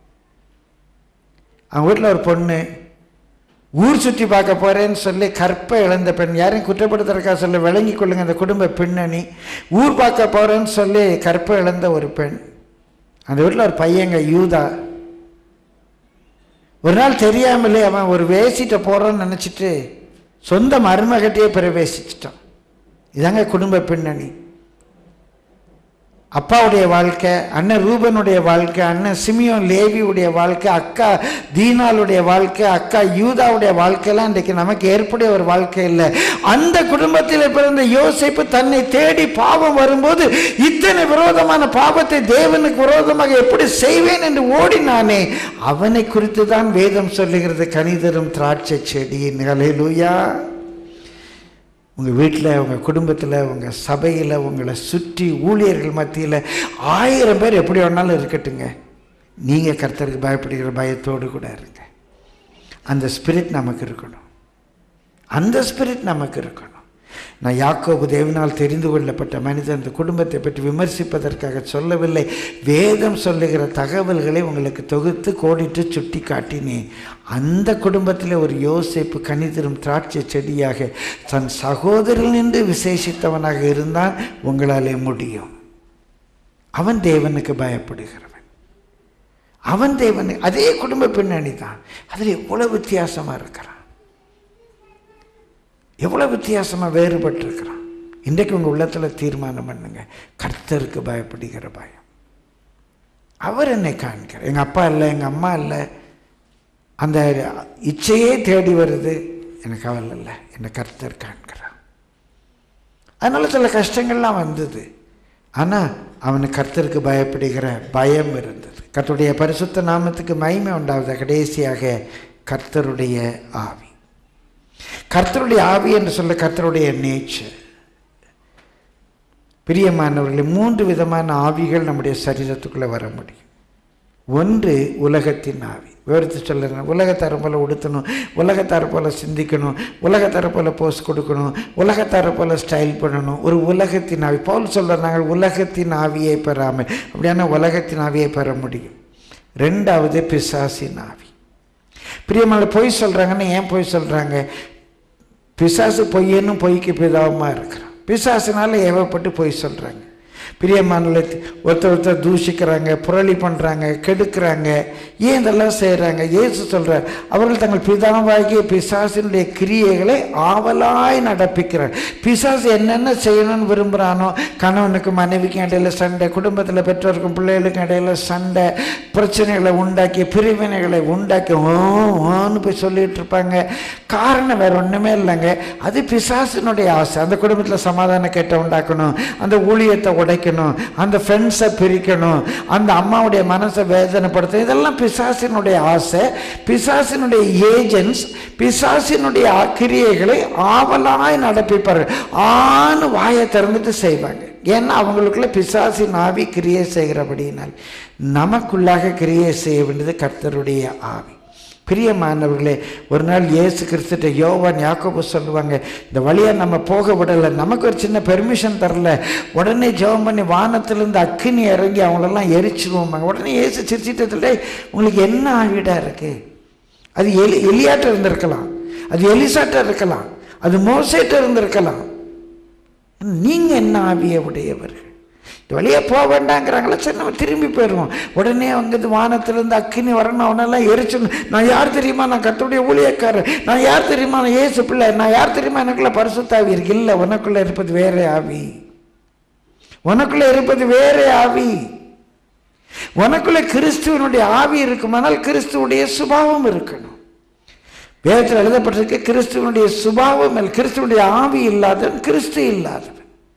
அவங்க வீட்டில் ஒரு பொண்ணு ஊர் சுற்றி பார்க்க போறேன்னு சொல்லி கற்பை இழந்த பெண் யாரையும் குற்றப்படுத்துறக்கா சொல்லி விளங்கி கொள்ளுங்க அந்த குடும்ப பின்னணி ஊர் பார்க்க போறேன்னு சொல்லி கற்பை இழந்த ஒரு பெண் அந்த வீட்டில் ஒரு பையங்க யூதா ஒரு நாள் தெரியாமலே அவன் ஒரு வேசிட்ட போகிறான்னு நினச்சிட்டு சொந்த மருமகட்டையே பிரவேசிச்சிட்டான் இதாங்க குடும்ப பின்னணி அப்பாவுடைய வாழ்க்கை அண்ணன் ரூபனுடைய வாழ்க்கை அண்ணன் சிமியோன் லேவியுடைய வாழ்க்கை அக்கா தீனாளுடைய வாழ்க்கை அக்கா யூதாவுடைய வாழ்க்கையெல்லாம் இன்றைக்கு நமக்கு ஏற்புடைய ஒரு வாழ்க்கை இல்லை அந்த குடும்பத்தில் பிறந்த யோசிப்பு தன்னை தேடி பாவம் வரும்போது இத்தனை விரோதமான பாவத்தை தேவனுக்கு விரோதமாக எப்படி செய்வேன் என்று ஓடினானே அவனை குறித்து தான் வேதம் சொல்லுகிறது கனிதரும் திராட்சை செடியின் ஹalleluya உங்கள் வீட்டில் உங்கள் குடும்பத்தில் உங்கள் சபையில் உங்களை சுற்றி ஊழியர்கள் மத்தியில் ஆயிரம் பேர் எப்படி வேணாலும் இருக்கட்டுங்க நீங்கள் கர்த்தருக்கு பயப்படுகிற பயத்தோடு கூட இருங்க அந்த ஸ்பிரிட் நமக்கு இருக்கணும் அந்த ஸ்பிரிட் நமக்கு இருக்கணும் நான் யாக்கோபு தேவனால் தெரிந்து கொள்ளப்பட்ட மனிதன் அந்த குடும்பத்தை பற்றி விமர்சிப்பதற்காக சொல்லவில்லை வேதம் சொல்லுகிற தகவல்களை உங்களுக்கு தொகுத்து கோடிட்டு சுட்டி காட்டினேன் அந்த குடும்பத்தில் ஒரு யோசிப்பு கனிதரும் திராட்சை செடியாக தன் சகோதரன் என்று விசேஷித்தவனாக இருந்தான் உங்களாலே முடியும் அவன் தேவனுக்கு பயப்படுகிறவன் அவன் தேவன் அதே குடும்ப பின்னணி தான் அதில் எவ்வளவு வித்தியாசமாக இருக்கிறான் எவ்வளோ வித்தியாசமாக வேறுபட்டிருக்கிறான் இன்றைக்கு உங்கள் உள்ளத்தில் தீர்மானம் பண்ணுங்க கர்த்தருக்கு பயப்படுகிற பயம் அவர் என்னை காண்கிறார் எங்கள் அப்பா இல்லை எங்கள் அம்மா இல்லை அந்த இச்சையே தேடி வருது எனக்கு அவள் இல்லை என்னை கர்த்தர் காண்கிறார் அதனால் சில கஷ்டங்கள்லாம் வந்தது ஆனால் அவனுக்கு கர்த்தருக்கு பயப்படுகிற பயம் இருந்தது கர்த்தருடைய பரிசுத்த நாமத்துக்கு மகிமை உண்டாவது கடைசியாக கர்த்தருடைய ஆவி கர்த்தருடைய ஆவி என்று சொல்ல கர்த்தருடைய நேச்சர் பிரியமானவர்களே மூன்று விதமான ஆவிகள் நம்முடைய சரீரத்துக்குள்ளே வர முடியும் ஒன்று உலகத்தின் ஆவி விவரித்து சொல்லுறேன் உலகத்தார போல் உடுத்தணும் உலகத்தார போல் சிந்திக்கணும் உலகத்தார போல் போஸ் கொடுக்கணும் உலகத்தார போல் ஸ்டைல் பண்ணணும் ஒரு உலகத்தின் ஆவி பவுல் சொல்கிறாங்க உலகத்தின் ஆவியை பெறாமல் அப்படியான உலகத்தின் ஆவியை பெற முடியும் ரெண்டாவது பிசாசின் ஆவி பிரியமான பொய் சொல்கிறாங்கன்னு ஏன் பொய் சொல்கிறாங்க பிசாசு பொய்யன்னு பொய்க்கு பிதாவுமா இருக்கிறான் பிசாசுனால ஏவப்பட்டு பொய் சொல்கிறாங்க பிரியமானல ஒருத்தர் ஒருத்தர் தூஷிக்கிறாங்க புரளி பண்ணுறாங்க கெடுக்கிறாங்க ஏன் இதெல்லாம் செய்கிறாங்க இயேசு சொல்கிறார் அவர்கள் தங்கள் பிதாவாகிய பிசாசினுடைய கிரியைகளை ஆவலாய் நடப்பிக்கிறார் பிசாசு என்னென்ன செய்யணும்னு விரும்புகிறானோ கணவனுக்கு மனைவிக்கும் இடையில சண்டை குடும்பத்தில் பெற்றோருக்கும் பிள்ளைகளுக்கும் இடையில சண்டை பிரச்சனைகளை உண்டாக்கி பிரிவினைகளை உண்டாக்கி ஓ ஓன்னு போய் சொல்லிட்டு இருப்பாங்க காரணம் வேற ஒன்றுமே இல்லைங்க அது பிசாசினுடைய ஆசை அந்த குடும்பத்தில் சமாதான கேட்ட உண்டாக்கணும் அந்த ஊழியத்தை உடைக்கணும் அந்த ஃப்ரெண்ட்ஸை பிரிக்கணும் அந்த அம்மாவுடைய மனசை வேதனைப்படுத்தணும் இதெல்லாம் பிசாசினுடைய ஆசை பிசாசினுடைய ஏஜென்ட்ஸ் பிசாசினுடைய கிரியைகளை ஆவலாய் நடப்பிப்பார்கள் ஆண் வாயை திறந்துட்டு செய்வாங்க ஏன்னா அவங்களுக்குள்ள பிசாசின் ஆவி கிரியை செய்கிறபடியினால் நமக்குள்ளாக கிரியை செய்ய வேண்டியது கர்த்தருடைய ஆவி பிரியமானவர்களே ஒரு நாள் இயேசு கிறிஸ்துட்ட யோவான் யாக்கோபு சொல்லுவாங்க இந்த வழியாக நம்ம போக விடலை நமக்கு ஒரு சின்ன பெர்மிஷன் தரல உடனே ஜெபம் பண்ணி வானத்திலிருந்து அக்கினி இறங்கி அவங்களெல்லாம் எரிச்சிருவோமாங்க உடனே இயேசு சிரிச்சிட்டதுல உங்களுக்கு என்ன ஆவிடா இருக்கு அது எலி எலியாட்ட இருந்திருக்கலாம் அது எலிசாட்ட இருக்கலாம் அது மோசேட்ட இருந்திருக்கலாம் நீங்கள் என்ன ஆவிய உடையவர்கள் இந்த வழியே போக வேண்டாங்கிறாங்களா சரி நம்ம திரும்பி போயிடுவோம் உடனே அங்கேருந்து வானத்திலேருந்து அக்கினி வரணும் அவனெல்லாம் எரிச்சணும் நான் யார் தெரியுமா நான் கத்துடைய ஊழியக்காரர் நான் யார் தெரியுமா நான் ஏசு பிள்ளை நான் யார் தெரியுமா எனக்குள்ள பரிசுத்தாவி இருக்கு இல்லை உனக்குள்ள இருப்பது வேற ஆவி உனக்குள்ள இருப்பது வேற ஆவி உனக்குள்ள கிறிஸ்துவனுடைய ஆவி இருக்குமானால் கிறிஸ்துவனுடைய சுபாவம் இருக்கணும் வேதத்தில் எழுதப்பட்டிருக்கு கிறிஸ்துவனுடைய சுபாவம் கிறிஸ்துவனுடைய ஆவி இல்லாதவன் கிறிஸ்து இல்லாதவன்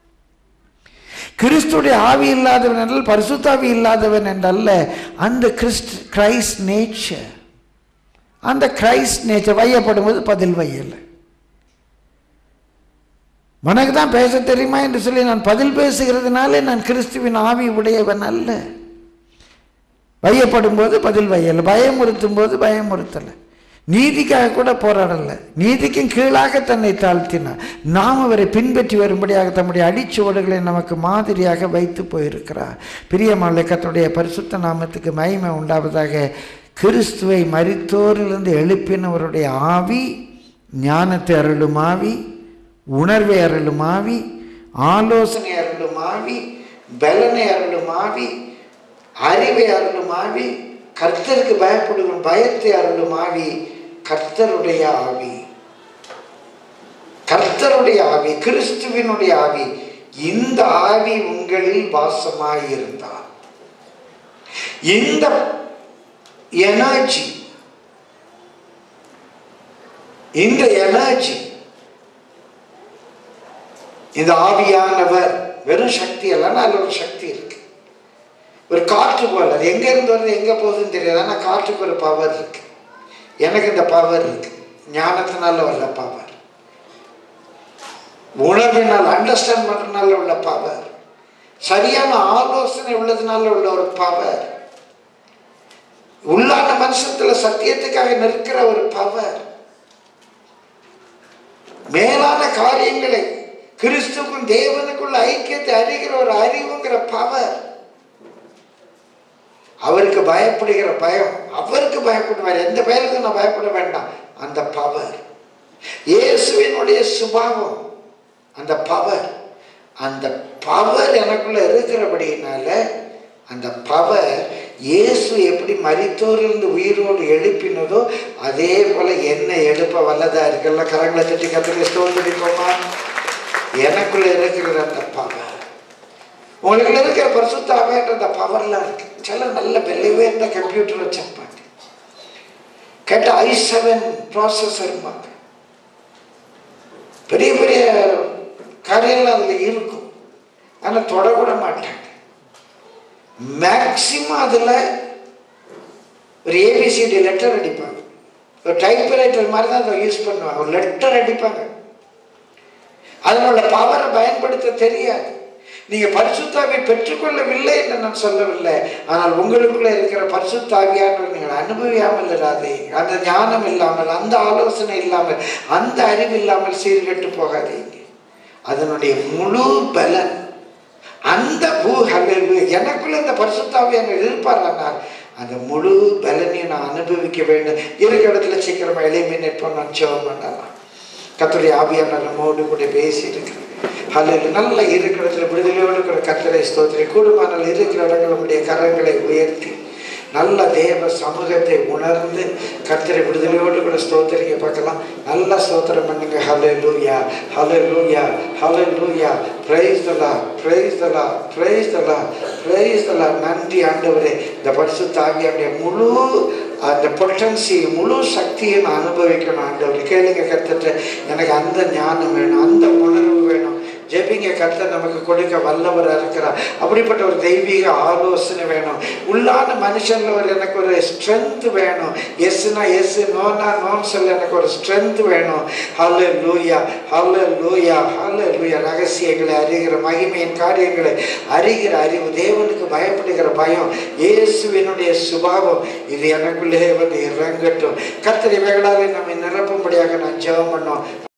கிறிஸ்துடைய ஆவி இல்லாதவன் என்றால் பரிசுத்தாவி இல்லாதவன் என்றல்ல அந்த கிறிஸ்ட் கிரைஸ்ட் நேச்சர் அந்த கிரைஸ்ட் நேச்சர் வையப்படும் போது பதில் வையல உனக்கு தான் பேச தெரியுமா என்று சொல்லி நான் பதில் பேசுகிறதுனாலே நான் கிறிஸ்துவின் ஆவி உடையவன் அல்ல வையப்படும் போது பதில் வையல பயமுறுத்தும் போது பயமுறுத்தலை நீதிக்காக கூட போராடல நீதிக்கும் கீழாக தன்னை தாழ்த்தினார் நாம் அவரை பின்பற்றி வரும்படியாக தம்முடைய அடிச்சுவடுகளை நமக்கு மாதிரியாக வைத்து போயிருக்கிறார் பிரியமான கத்துடைய பரிசுத்த நாமத்துக்கு மகிமை உண்டாவதாக கிறிஸ்துவை மரித்தோரிலிருந்து எழுப்பினவருடைய ஆவி ஞானத்தை அருளும் ஆவி உணர்வை அருளும் ஆவி ஆலோசனை அருளும் ஆவி பலனை அருளும் ஆவி அறிவை அருளும் ஆவி கர்த்தருக்கு பயப்படுகிறோம் பயத்தை அருளும் ஆவி கர்த்தருடைய ஆவி கர்த்தருடைய ஆவி கிறிஸ்துவினுடைய ஆவி இந்த ஆவி உங்களில் வாசமாயிருந்தார் இந்த எனர்ஜி இந்த எனர்ஜி இந்த ஆவியானவர் வெறும் சக்தி அல்லனா அதில் ஒரு சக்தி இருக்கு ஒரு காற்று போல அது எங்க இருந்து வருது எங்க போகுதுன்னு தெரியாது ஆனால் காற்றுக்கு ஒரு பவர் இருக்கு எனக்கு இந்த பவர் இருக்கு ஞானத்தினால உள்ள பவர் உணர்வினால் அண்டர்ஸ்டாண்ட் பண்றதுனால உள்ள பவர் சரியான ஆலோசனை உள்ளதுனால உள்ள ஒரு பவர் உள்ளான மனுஷத்துல சத்தியத்துக்காக நிற்கிற ஒரு பவர் மேலான காரியங்களை கிறிஸ்துக்கும் தேவனுக்குள்ள ஐக்கியத்தை அறிகிற ஒரு அறிவுங்கிற பவர் அவருக்கு பயப்படுகிற பயம் அவருக்கு பயப்படுவார் எந்த பயலுக்கும் நான் பயப்பட வேண்டாம் அந்த பவர் இயேசுவினுடைய சுபாவம் அந்த பவர் அந்த பவர் எனக்குள்ள இருக்கிறபடினால அந்த பவர் இயேசு எப்படி மரித்தோரிலிருந்து உயிரோடு எழுப்பினதோ அதே போல என்ன எழுப்ப வல்லதா இருக்குல்ல கரங்களை தட்டி கத்துக்க ஸ்தோத்திரிப்போமா எனக்குள்ள இருக்கிறது அந்த பவர் உங்களுக்குள்ள இருக்கிற பரிசுத்தாவேன்ற அந்த பவர்லாம் இருக்கு சில நல்ல விலைவே இருந்த கம்ப்யூட்டர் வச்சிருப்பாங்க கேட்ட ஐ செவன் ப்ராசஸர்பாங்க பெரிய பெரிய காரியங்கள் அதில் இருக்கும் ஆனால் தொடக்கூட மாட்டாங்க மேக்சிமம் அதில் ஒரு ஏபிசிடி லெட்டர் அடிப்பாங்க ஒரு டைப்ரைட்டர் மாதிரி தான் அதை யூஸ் பண்ணுவாங்க ஒரு லெட்டர் அடிப்பாங்க அதனோட பவரை பயன்படுத்த தெரியாது நீங்க பரிசுத்தாவை பெற்றுக்கொள்ளவில்லை என்று நான் சொல்லவில்லை ஆனால் உங்களுக்குள்ள இருக்கிற பரிசுத்தாவியானவர் நீங்கள் அனுபவியாமல் இராதே அந்த ஞானம் இல்லாமல் அந்த ஆலோசனை இல்லாமல் அந்த அறிவு இல்லாமல் சீர்கெட்டு போகாதீங்க அதனுடைய முழு பலன் அந்த பூ எனக்குள்ள இந்த பரிசுத்தாவியான இருப்பார் அந்த முழு பலனையும் நான் அனுபவிக்க வேண்டும் இருக்கிற இடத்துல சீக்கிரமா எளிமை நிற்போம் நான் ஜெபம் பண்ணலாம் கத்துடைய ஆவியான நம்மோடு கூட பேசி இருக்கிறேன் அதில் நல்ல இருக்கிற இடத்துல விடுதலையோடு இருக்கிற கத்தரை ஸ்தோத்திரி கூடுமானால் இருக்கிற இடங்கள் நம்முடைய கரங்களை உயர்த்தி நல்ல தேவ சமூகத்தை உணர்ந்து கர்த்தரை விடுதலையோடு கூட ஸ்தோத்திரிக்க பார்க்கலாம் நல்லா ஸ்தோத்திரம் பண்ணுங்க ஹலே லூயா ஹலே லூயா ஹலே லூயா பிரைஸ் தலா பிரைஸ் தலா பிரைஸ் தலா பிரைஸ் தலா நன்றி ஆண்டவரே இந்த பரிசு தாவியாவுடைய முழு அந்த பொட்டன்சி முழு சக்தியை நான் அனுபவிக்கணும் ஆண்டவர் கேளுங்க கர்த்தத்தை எனக்கு அந்த ஞானம் வேணும் அந்த உணர்வு வேணும் ஜெபிங்க கர்த்தர் நமக்கு கொடுக்க வல்லவராக இருக்கிறார் அப்படிப்பட்ட ஒரு தெய்வீக ஆலோசனை வேணும் உள்ளான மனுஷன்ல ஒரு எனக்கு ஒரு ஸ்ட்ரென்த் வேணும் எஸ்னா எஸ் நோனா நோன்னு சொல்ல எனக்கு ஒரு ஸ்ட்ரென்த் வேணும் ஹல்ல லூயா ஹல்ல லூயா ஹல்ல லூயா ரகசியங்களை அறிகிற மகிமையின் காரியங்களை அறிகிற அறிவு தேவனுக்கு பயப்படுகிற பயம் இயேசுவினுடைய சுபாவம் இது எனக்குள்ளே வந்து இறங்கட்டும் கர்த்தரை வேகலாலே நம்மை நிரப்பும்படியாக நான் ஜெபம் பண்ணோம்